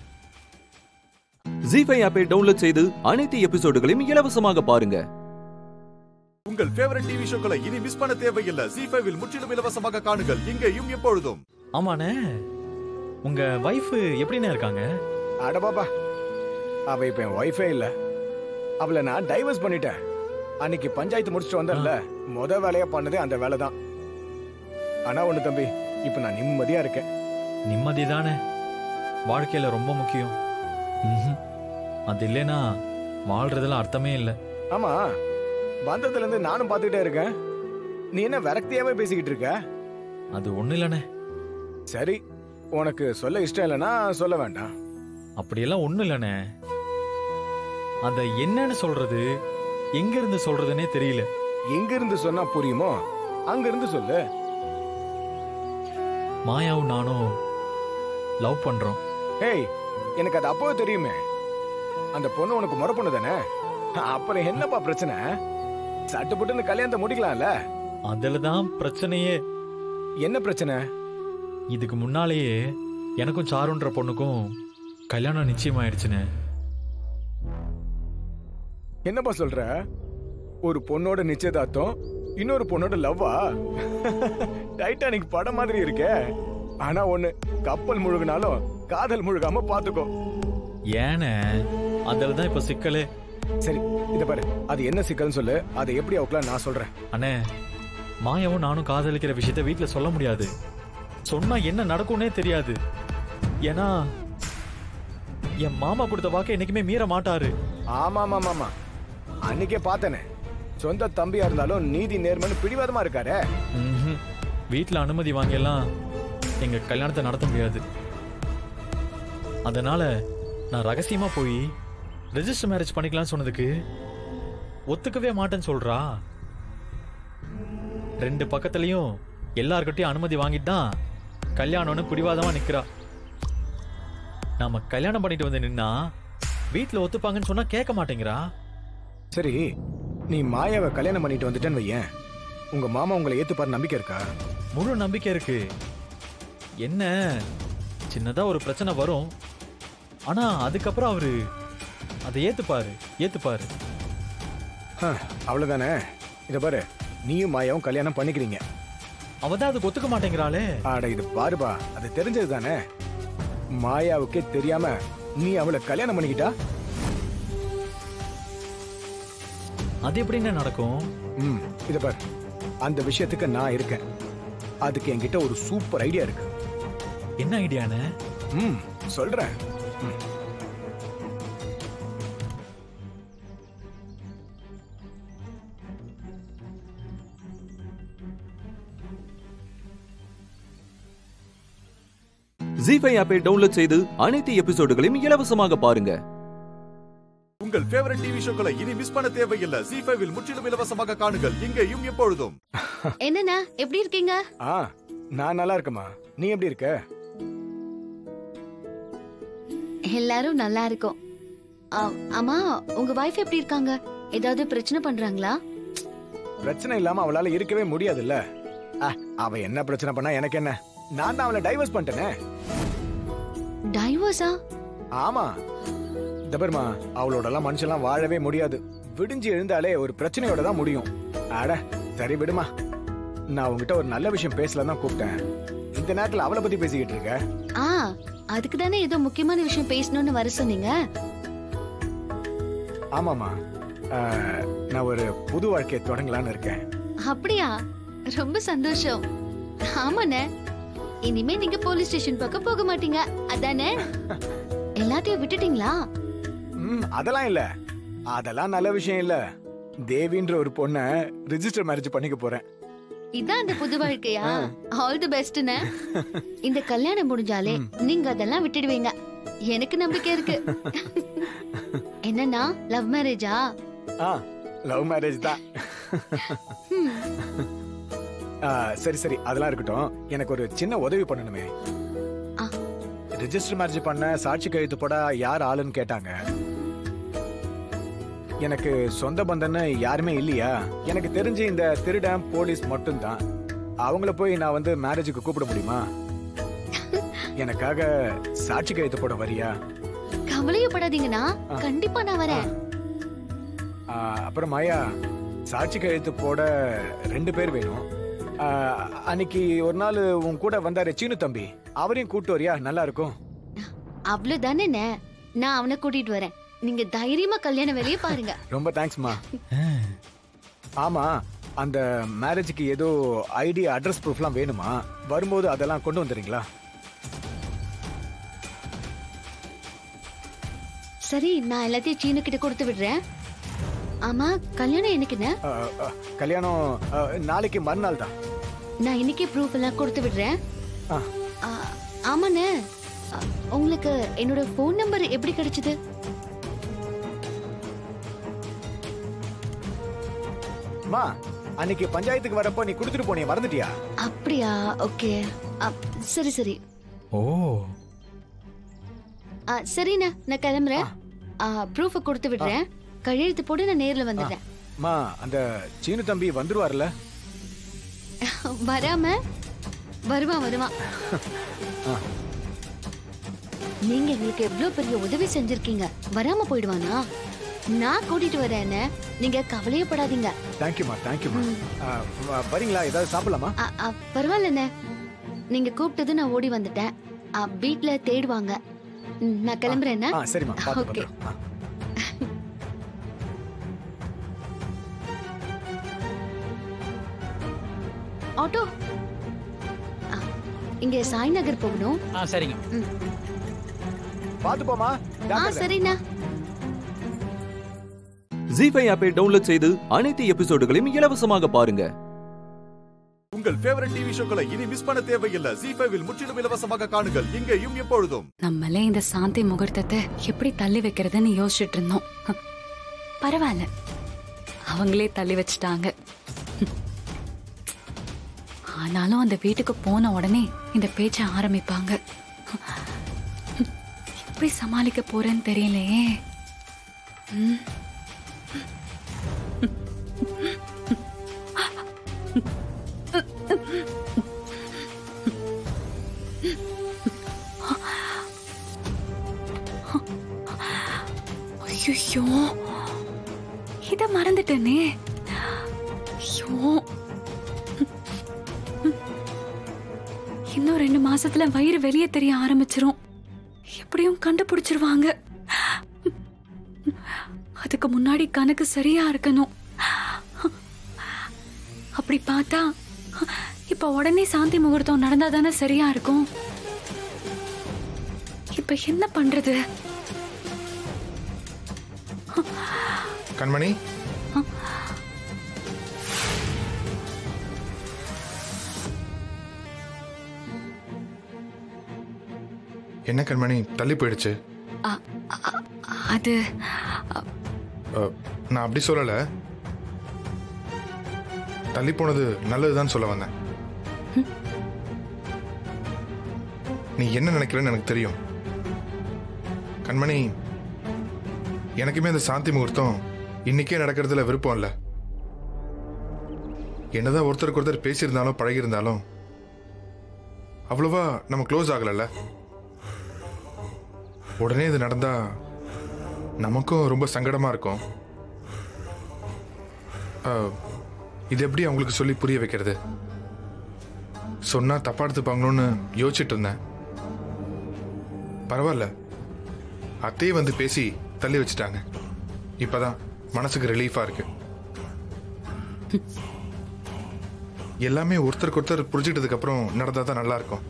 Speaker 6: ஜி ஃபைவ் ஆப்பை டவுன்லோட் செய்து அனைத்து எபிசோடுகளையும் இலவசமாக பாருங்க
Speaker 1: உங்கள் ஃபேவரட் டிவி ஷோக்களை இனி மிஸ் பண்ண தேவையில்லை ஜி ஃபைவில் முற்றிலும் இலவசமாக காணுங்கள் இங்கேயும் எப்பொழுதும்
Speaker 18: ஆமாண்ணே உங்க வைஃப் எப்படிண்ணே இருக்காங்க
Speaker 24: அட பாப்பா அவ இப்ப என் ஒய்ஃபே இல்ல அவளை நான் டைவர்ஸ் பண்ணிட்டேன் அன்னைக்கு பஞ்சாயத்து முடிச்சுட்டு வந்தேன்ல முத வேலையா பண்ணதே அந்த வேலை தான் ஆனா ஒண்ணு தம்பி இப்ப நான் நிம்மதியா இருக்கேன்
Speaker 18: நிம்மதி தானே வாழ்க்கையில ரொம்ப முக்கியம் ம்ஹும். அது இல்லைன்னா வாழ்றதுல அர்த்தமே இல்லை
Speaker 24: ஆமா வந்ததுல இருந்து நானும் பார்த்துக்கிட்டே இருக்கேன் நீ என்ன விரக்தியாவே பேசிக்கிட்டு இருக்க
Speaker 18: அது ஒண்ணு இல்லைண்ணே
Speaker 24: சரி உனக்கு சொல்ல இஷ்டம் இல்லைன்னா சொல்ல வேண்டாம்
Speaker 18: அப்படியெல்லாம் ஒண்ணும் இல்லைண்ணே அத என்னன்னு சொல்றது எங்க இருந்து சொல்றதுன்னே தெரியல
Speaker 24: எங்க இருந்து சொன்னா புரியுமோ அங்க இருந்து சொல்லு
Speaker 18: மாயாவும் நானும் லவ் பண்றோம்
Speaker 24: ஏய் எனக்கு அது அப்போவே தெரியுமே அந்த பொண்ணு உனக்கு முறை பொண்ணு தானே அப்புறம் என்னப்பா பிரச்சனை சட்டு புட்டுன்னு கல்யாணத்தை முடிக்கலாம்ல
Speaker 18: அதுல தான் பிரச்சனையே
Speaker 24: என்ன பிரச்சனை
Speaker 18: இதுக்கு முன்னாலேயே எனக்கும் சாருன்ற பொண்ணுக்கும் கல்யாணம் நிச்சயமாயிடுச்சுன்னு
Speaker 24: என்னப்பா சொல்ற ஒரு பொண்ணோட நிச்சயதார்த்தம் இன்னொரு பொண்ணோட லவ்வா டைட்டானிக் படம் மாதிரி இருக்கே ஆனா ஒண்ணு கப்பல் முழுகினாலும் காதல் முழுகாம பாத்துக்கோ
Speaker 18: ஏனே அதுல தான் இப்ப சிக்கலே
Speaker 24: சரி இத பாரு அது என்ன சிக்கல்னு சொல்லு அதை எப்படி அவுக்கலாம் நான் சொல்றேன்
Speaker 18: அண்ணே மாயாவும் நானும் காதலிக்கிற விஷயத்த வீட்ல சொல்ல முடியாது சொன்னா என்ன நடக்கும்னே தெரியாது ஏன்னா என் மாமா கொடுத்த வாக்கை என்னைக்குமே மீற மாட்டாரு
Speaker 24: ஆமா ஆமா ஆமா அன்னைக்கே பார்த்தனே சொந்த தம்பியா இருந்தாலும் நீதி நேர்மன்னு பிடிவாதமா இருக்காரே
Speaker 18: ம்ஹும். வீட்ல அனுமதி வாங்கியெல்லாம் எங்க கல்யாணத்தை நடத்த முடியாது அதனால நான் ரகசியமா போய் ரெஜிஸ்டர் மேரேஜ் பண்ணிக்கலாம்னு சொன்னதுக்கு ஒத்துக்கவே மாட்டேன்னு சொல்றா ரெண்டு பக்கத்துலயும் எல்லார்கிட்டயும் அனுமதி வாங்கிட்டு தான் கல்யாணம்னு பிடிவாதமா நிக்கிறா நாம கல்யாணம் பண்ணிட்டு வந்து நின்னா வீட்ல ஒத்துப்பாங்கன்னு சொன்னா கேட்க மாட்டேங்கிறா
Speaker 24: சரி நீ மாயாவை கல்யாணம் பண்ணிட்டு வந்துட்டேன்னு வையேன் உங்க மாமா உங்களை ஏத்துப்பாரு நம்பிக்கை இருக்கா
Speaker 18: முழு நம்பிக்கை இருக்கு என்ன சின்னதா ஒரு பிரச்சனை வரும் ஆனா அதுக்கப்புறம் அவரு அதை ஏத்துப்பாரு ஏத்துப்பாரு
Speaker 24: ஹ, அவ்வளவுதானே இத பாரு நீயும் மாயாவும் கல்யாணம் பண்ணிக்கிறீங்க
Speaker 18: அவ தான் அதுக்கு ஒத்துக்க மாட்டேங்கிறாளே
Speaker 24: ஆட இது பாருப்பா அது தெரிஞ்சது தானே மாயாவுக்கே தெரியாம நீ அவளை கல்யாணம் பண்ணிக்கிட்டா
Speaker 18: அது எப்படிங்க நடக்கும்
Speaker 24: ம் இத பாரு அந்த விஷயத்துக்கு நான் இருக்கேன் அதுக்கு என்கிட்ட ஒரு சூப்பர் ஐடியா இருக்கு
Speaker 18: என்ன ஐடியானே
Speaker 24: ம் சொல்றேன் ம்.
Speaker 6: ஜி ஃபைவ் ஆப்பை டவுன்லோட் செய்து அனைத்து எபிசோடுகளையும் இலவசமாக பாருங்க
Speaker 1: உங்கள் ஃபேவரட் டிவி ஷோக்களை இனி மிஸ் பண்ண தேவையில்லை ஜி ஃபைவில் முற்றிலும் இலவசமாக காணுங்கள் இங்கேயும் எப்பொழுதும்
Speaker 3: என்னண்ணா எப்படி இருக்கீங்க
Speaker 24: ஆ நான் நல்லா இருக்கேம்மா நீ எப்படி இருக்க
Speaker 3: எல்லாரும் நல்லா இருக்கோம் ஆ, அம்மா உங்க வைஃப் எப்படி இருக்காங்க ஏதாவது பிரச்சனை பண்றாங்களா
Speaker 24: பிரச்சனை இல்லாம அவளால இருக்கவே முடியாதுல்ல ஆ, அவ என்ன பிரச்சனை பண்ணா எனக்கு என்ன நான் தான் அவளை டைவர்ஸ் பண்ணிட்டேனே
Speaker 3: டைவர்ஸா
Speaker 24: ஆமா தபர்மா அவளோட எல்லாம் மனுஷன்லாம் வாழவே முடியாது விடிஞ்சு எழுந்தாலே ஒரு பிரச்சனையோட தான் முடியும் அட சரி விடுமா நான் உங்ககிட்ட ஒரு நல்ல விஷயம் பேசலாம் தான் கூப்பிட்டேன் இந்த நேரத்துல அவளை பத்தி பேசிக்கிட்டு இருக்க
Speaker 3: ஆ அதுக்கு தானே ஏதோ முக்கியமான விஷயம் பேசணும்னு வர சொன்னீங்க
Speaker 24: ஆமாமா ஆ, நான் ஒரு புது வாழ்க்கையை தொடங்கலான்னு இருக்கேன்
Speaker 3: அப்படியா ரொம்ப சந்தோஷம் ஆமாண்ணே இனிமே நீங்க போலீஸ் ஸ்டேஷன் பக்கம் போக மாட்டீங்க அதானே எல்லாத்தையும் விட்டுட்டீங்களா
Speaker 24: ம் அதெல்லாம் இல்ல அதெல்லாம் நல்ல விஷயம் இல்ல தேவின்ற ஒரு பொண்ண ரிஜிஸ்டர் மேரேஜ் பண்ணிக்க போறேன்
Speaker 3: இதான் அந்த புது வாழ்க்கையா ஆல் தி பெஸ்ட்னே இந்த கல்யாணம் முடிஞ்சாலே நீங்க அதெல்லாம் விட்டுடுவீங்க எனக்கு நம்பிக்கை இருக்கு என்னன்னா லவ் மேரேஜா
Speaker 24: ஆ லவ் மேரேஜ் தான் ஆ, சரி சரி அதெல்லாம் இருக்கட்டும் எனக்கு ஒரு சின்ன உதவி பண்ணணுமே ரிஜிஸ்டர் மேரேஜ் பண்ண சாட்சி கழுத்து போட யார் ஆளுன்னு கேட்டாங்க எனக்கு சொந்த பந்தன்னு யாருமே இல்லையா எனக்கு தெரிஞ்சு இந்த திருடன் போலீஸ் மட்டும்தான் அவங்கள போய் நான் வந்து மேரேஜுக்கு கூப்பிட முடியுமா எனக்காக சாட்சி கழுத்து போட வரியா
Speaker 3: கவலையப்படாதீங்கண்ணா கண்டிப்பா நான் வரேன்
Speaker 24: ஆ, அப்புறம் மாயா சாட்சி கழுத்து போட ரெண்டு பேர் வேணும் ஆ, அன்னைக்கு ஒரு நாள் உன் கூட வந்தாரு சீனு தம்பி அவரையும் கூட்டு வரியா நல்லா இருக்கும்
Speaker 3: அவ்வளவுதானே நான் அவனை கூட்டிட்டு வரேன் நீங்க தைரியமா கல்யாண வேலையை பாருங்க
Speaker 24: ரொம்ப தேங்க்ஸ்மா ஆமா அந்த மேரேஜுக்கு ஏதோ ஐடி அட்ரஸ் ப்ரூஃப்லாம் வேணுமா வரும்போது அதெல்லாம் கொண்டு வந்துடுறீங்களா
Speaker 3: சரி நான் எல்லாத்தையும் சீனு கிட்ட கொடுத்து விடுறேன் ஆமா கல்யாணம் என்னைக்குண்ணே
Speaker 24: ஆ, ஆ, கல்யாணம் ஆ, நாளைக்கு மறுநாள் தான்
Speaker 3: நான் இன்னைக்கே ப்ரூஃப் எல்லாம் கொடுத்து விடுறேன்
Speaker 24: ஆ.
Speaker 3: ஆ, ஆமாண்ணே ஆ, உங்களுக்கு என்னோட ஃபோன் நம்பர் எப்படி கிடைச்சது
Speaker 24: அம்மா அன்னைக்கு பஞ்சாயத்துக்கு வரப்போ நீ கொடுத்துட்டு போனிய மறந்துட்டியா
Speaker 3: அப்படியா ஓகே சரி சரி
Speaker 18: ஓ
Speaker 3: ஆ, சரிண்ணா நான் கிளம்புறேன் ப்ரூஃபை கொடுத்து விடுறேன் கையெழுத்து போட்டு நான் நேர்ல வந்துடுறேன்
Speaker 24: அம்மா அந்த சீனு தம்பி வந்துருவார்ல
Speaker 3: வராம வருவான் வருவான்
Speaker 24: ஆ.
Speaker 3: நீங்க எங்களுக்கு எவ்வளவு பெரிய உதவி செஞ்சிருக்கீங்க வராம போயிடுவானா நான் கூட்டிட்டு வரேன்னு நீங்க கவலையே படாதீங்க
Speaker 24: தேங்க்யூமா தேங்க்யூமா வரீங்களா ஏதாவது சாப்பிடலாமா
Speaker 3: அ, அ, பரவாயில்லண்ணே நீங்க கூப்பிட்டது நான் ஓடி வந்துட்டேன் அ, வீட்ல தேடுவாங்க ம், நான் கிளம்புறேன்னா
Speaker 24: ஆ சரிம்மா பார்த்து
Speaker 3: ஓகே
Speaker 24: பத்திரம். ஆ.
Speaker 3: ஆட்டோ அ, இங்க சாய் நகர் போகணும்
Speaker 8: ஆ சரிங்க
Speaker 24: பார்த்து போமா
Speaker 3: ஆ சரிண்ணா
Speaker 6: ஜி ஃபைவ் ஆப்பை டவுன்லோட் செய்து அனைத்து எபிசோடுகளையும் இலவசமாக பாருங்க
Speaker 1: உங்கள் ஃபேவரட் டிவி ஷோக்களை இனி மிஸ் பண்ண தேவையில்லை ஜி ஃபைவில் முற்றிலும் இலவசமாக காணுங்கள் இங்கேயும் எப்பொழுதும்
Speaker 10: நம்மளே இந்த சாந்தி முகூர்த்தத்தை எப்படி தள்ளி வைக்கிறதுன்னு யோசிச்சுட்டு இருந்தோம் ஹ, பரவாயில்ல அவங்களே தள்ளி வச்சுட்டாங்க ஹம். ஆனாலும் அந்த வீட்டுக்கு போன உடனே இந்த பேச்ச ஆரம்பிப்பாங்க ஹம். எப்படி சமாளிக்க போறேன்னு தெரியலையே ம். ஐயோ இத மறந்துட்டேனே ஐயோ இன்னும் ரெண்டு மாசத்துல வயிறு வெளியே தெரிய ஆரம்பிச்சிரும் எப்படியும் கண்டுபிடிச்சிருவாங்க அதுக்கு முன்னாடி கணக்கு சரியா இருக்கணும் அப்படி பார்த்தா இப்ப உடனே சாந்தி முகூர்த்தம் நடந்தா தானே சரியா இருக்கும் இப்ப என்ன பண்றது
Speaker 14: கண்மணி என்ன கண்மணி தள்ளி போயிடுச்சு
Speaker 10: அ- அ- அது
Speaker 14: அ, நான் அப்படி சொல்லல தள்ளி போனது நல்லதுதான் சொல்ல வந்தேன் நீ என்ன நினைக்கிறேன்னு எனக்கு தெரியும் கண்மணி எனக்குமே அந்த சாந்தி முகூர்த்தம் இன்னைக்கே நடக்கிறதுல விருப்பம் இல்லை என்னதான் ஒருத்தருக்கு ஒருத்தர் பேசியிருந்தாலும் பழகியிருந்தாலும் அவ்வளவா நம்ம க்ளோஸ் ஆகலைல்ல உடனே இது நடந்தா நமக்கும் ரொம்ப சங்கடமா இருக்கும் அஹ், இது எப்படி அவங்களுக்கு சொல்லி புரிய வைக்கிறது சொன்னா தப்பா எடுத்துப்பாங்களோன்னு யோசிச்சுட்டு இருந்தேன் பரவாயில்ல அத்தையே வந்து பேசி தள்ளி வச்சுட்டாங்க இப்பதான் மனசுக்கு ரிலீஃபா இருக்கு எல்லாமே ஒருத்தருக்கு ஒருத்தர் புரிஞ்சுக்கிட்டதுக்கு அப்புறம் நடந்தா தான் நல்லா இருக்கும்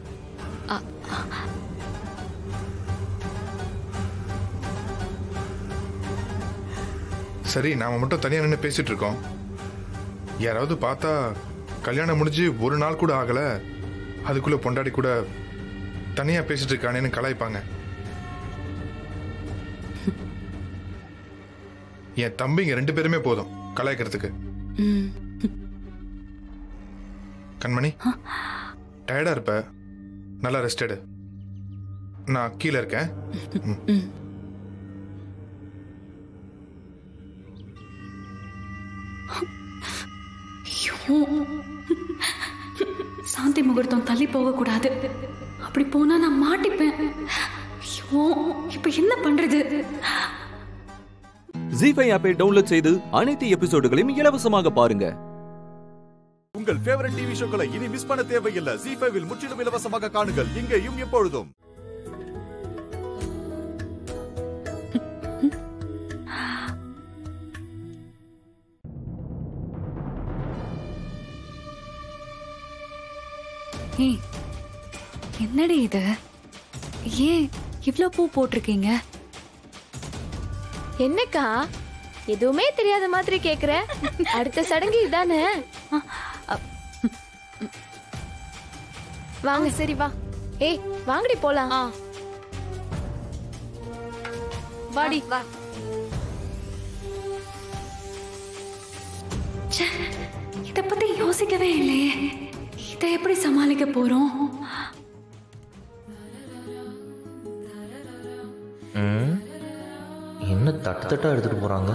Speaker 14: சரி நாம மட்டும் தனியா நின்று பேசிட்டு இருக்கோம் யாராவது பார்த்தா கல்யாணம் முடிஞ்சு ஒரு நாள் கூட ஆகல அதுக்குள்ள பொண்டாடி கூட தனியா பேசிட்டு இருக்கானேன்னு கலாய்ப்பாங்க என் தம்பிங்க ரெண்டு பேருமே போதும் கலாய்க்கிறதுக்கு
Speaker 10: ம்,
Speaker 14: கண்மணி டயர்டா இருப்ப நல்லா ரெஸ்ட் எடு நான் கீழே இருக்கேன் ம்.
Speaker 10: ம். ஐயோ. சாந்தி முகூர்த்தம் தள்ளி போக கூடாது அப்படி போனா நான் மாட்டிப்பேன் ஐயோ இப்ப என்ன பண்றது
Speaker 6: ஜி ஃபைவ் ஆப்பை டவுன்லோட் செய்து அனைத்து எபிசோடுகளையும் இலவசமாக பாருங்க
Speaker 1: உங்கள் ஃபேவரட் டிவி ஷோக்களை இனி மிஸ் பண்ண தேவையில்லை ஜி ஃபைவில் முற்றிலும் இலவசமாக காணுங்கள் இங்கேயும் எப்பொழுதும்
Speaker 10: ஏய் என்னடி இது ஏன் இவ்ளோ பூ போட்டிருக்கீங்க
Speaker 20: என்னக்கா எதுவுமே தெரியாத மாதிரி கேக்குற அடுத்த சடங்கு இதானே வாங்க சரி வா ஏய் வாங்கடி போலாம் வாடி வா
Speaker 10: ச்சே, இத பத்தி யோசிக்கவே இல்லையே இதை எப்படி சமாளிக்க போறோம்
Speaker 2: ம் என்ன தட்டு தட்டா எடுத்துட்டு போறாங்க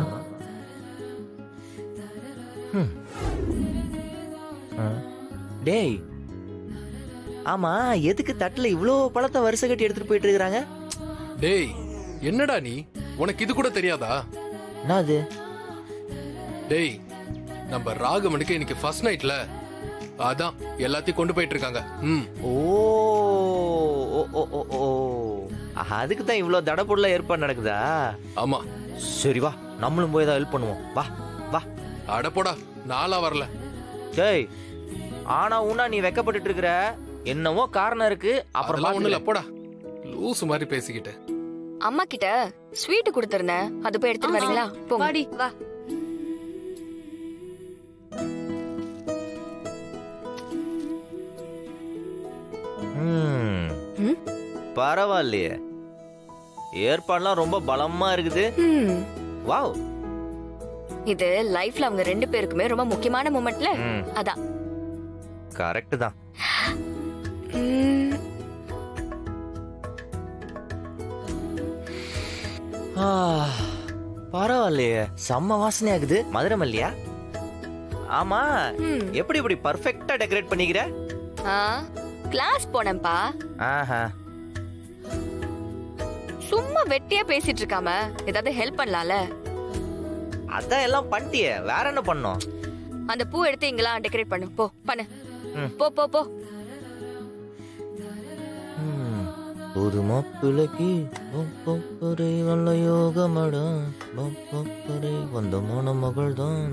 Speaker 2: ம். ஆ. டேய் ஆமா எதுக்கு தட்டுல இவ்ளோ பழத்தை வருஷ கட்டி எடுத்துட்டு போயிட்டு இருக்காங்க
Speaker 7: டேய் என்னடா நீ உனக்கு இது கூட தெரியாதா
Speaker 2: என்னது
Speaker 7: டேய் நம்ம ராகவனுக்கு இன்னைக்கு ஃபர்ஸ்ட் நைட்ல அதான் எல்லாத்தையும் கொண்டு போயிட்டு இருக்காங்க ம்
Speaker 2: ஓ ஓ ஓ ஓ ஓ அதுக்கு தான் இவ்ளோ தடபுடல ஏற்பாடு நடக்குதா
Speaker 7: ஆமா
Speaker 2: சரி வா நம்மளும் போய் ஏதாவது ஹெல்ப் பண்ணுவோம் வா வா
Speaker 7: அட போடா நாளா வரல
Speaker 2: டேய் ஆனா உன்னா நீ வெக்கப்பட்டுட்டு இருக்கிற என்னவோ காரணம் இருக்கு அப்புறம்
Speaker 7: அதெல்லாம் ஒண்ணு இல்ல
Speaker 2: பாத்துக்கலாம்.
Speaker 7: போடா லூசு மாதிரி பேசிக்கிட்டு
Speaker 5: அம்மா கிட்ட ஸ்வீட் கொடுத்திருந்தேன் அது போய் எடுத்துட்டு வரீங்களா போங்க வா
Speaker 2: ம். பரவாயில்லையே ஏற்பாடுலாம் ரொம்ப பலமா இருக்குது
Speaker 5: ம்.
Speaker 2: வாவ்
Speaker 5: இது லைஃப்ல அவங்க ரெண்டு பேருக்குமே ரொம்ப முக்கியமான மூமெண்ட்ல
Speaker 2: ம்.
Speaker 5: அதான்
Speaker 2: கரெக்ட் தான்
Speaker 5: ம்,
Speaker 2: ஆ, பரவாயில்லையே செம்ம வாசனை ஆகுது மதுரை மல்லியா ஆமா எப்படி இப்படி பர்ஃபெக்ட்டா டெக்கரேட் பண்ணிக்கிற
Speaker 5: ஆ, கிளாஸ் போனேன்ப்பா
Speaker 2: ஆஹா
Speaker 5: சும்மா வெட்டியா பேசிட்டு இருக்காம ஏதாவது ஹெல்ப் பண்ணலாம்ல
Speaker 2: அதான் எல்லாம் பண்ணிட்டியே வேற என்ன பண்ணோம்
Speaker 5: அந்த பூ எடுத்து இங்கெல்லாம் டெக்கரேட் பண்ணு போ பண்ணு
Speaker 2: ம்.
Speaker 5: போ போ போ
Speaker 2: ஒரு மாப்பிளைக்கு ஒப்பொப்பரை வல்ல யோகமடா ஒப்பொப்பரை வந்த மன மகள் தான்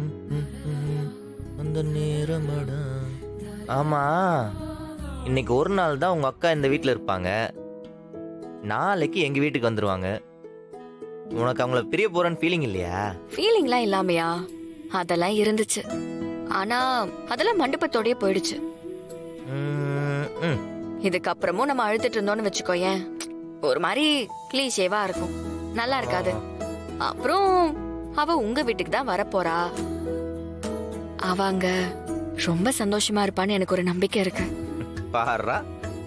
Speaker 2: அந்த நேரமடா ஆமா இன்னைக்கு ஒரு நாள் தான் உங்க அக்கா இந்த வீட்ல இருப்பாங்க நாளைக்கு எங்க வீட்டுக்கு வந்துருவாங்க உனக்கு அவங்கள பிரிய போறேன்னு ஃபீலிங் இல்லையா
Speaker 5: ஃபீலிங்லாம் இல்லாமையா அதெல்லாம் இருந்துச்சு ஆனா அதெல்லாம் மண்டபத்தோடயே போயிடுச்சு
Speaker 2: ம், ம்.
Speaker 5: இதுக்கப்புறமும் நம்ம அழுதுட்டு இருந்தோம்னு வச்சுக்கோயேன் ஒரு மாதிரி கிளீஷேவா இருக்கும் நல்லா இருக்காது அப்புறம் அவ உங்க வீட்டுக்கு தான் வரப்போறா அவ அங்க ரொம்ப சந்தோஷமா இருப்பான்னு எனக்கு ஒரு நம்பிக்கை இருக்கு
Speaker 2: பாரா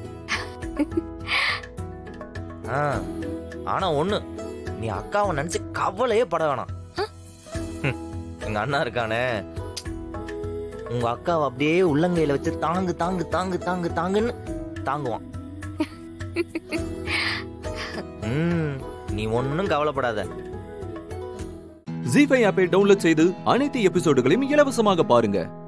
Speaker 2: ஆ ஆனா ஒண்ணு நீ அக்காவை நினைச்சு கவலையே பட வேணாம் ஹம், எங்க அண்ணா இருக்கானே உங்க அக்காவை அப்படியே உள்ளங்கையில வச்சு தாங்கு தாங்கு தாங்கு தாங்கு தாங்குன்னு தாங்குவான் ம் நீ ஒன்னும் கவலைப்படாத
Speaker 6: ஜி ஃபைவ் ஆப்பை டவுன்லோட் செய்து அனைத்து எபிசோடுகளையும் இலவசமாக பாருங்க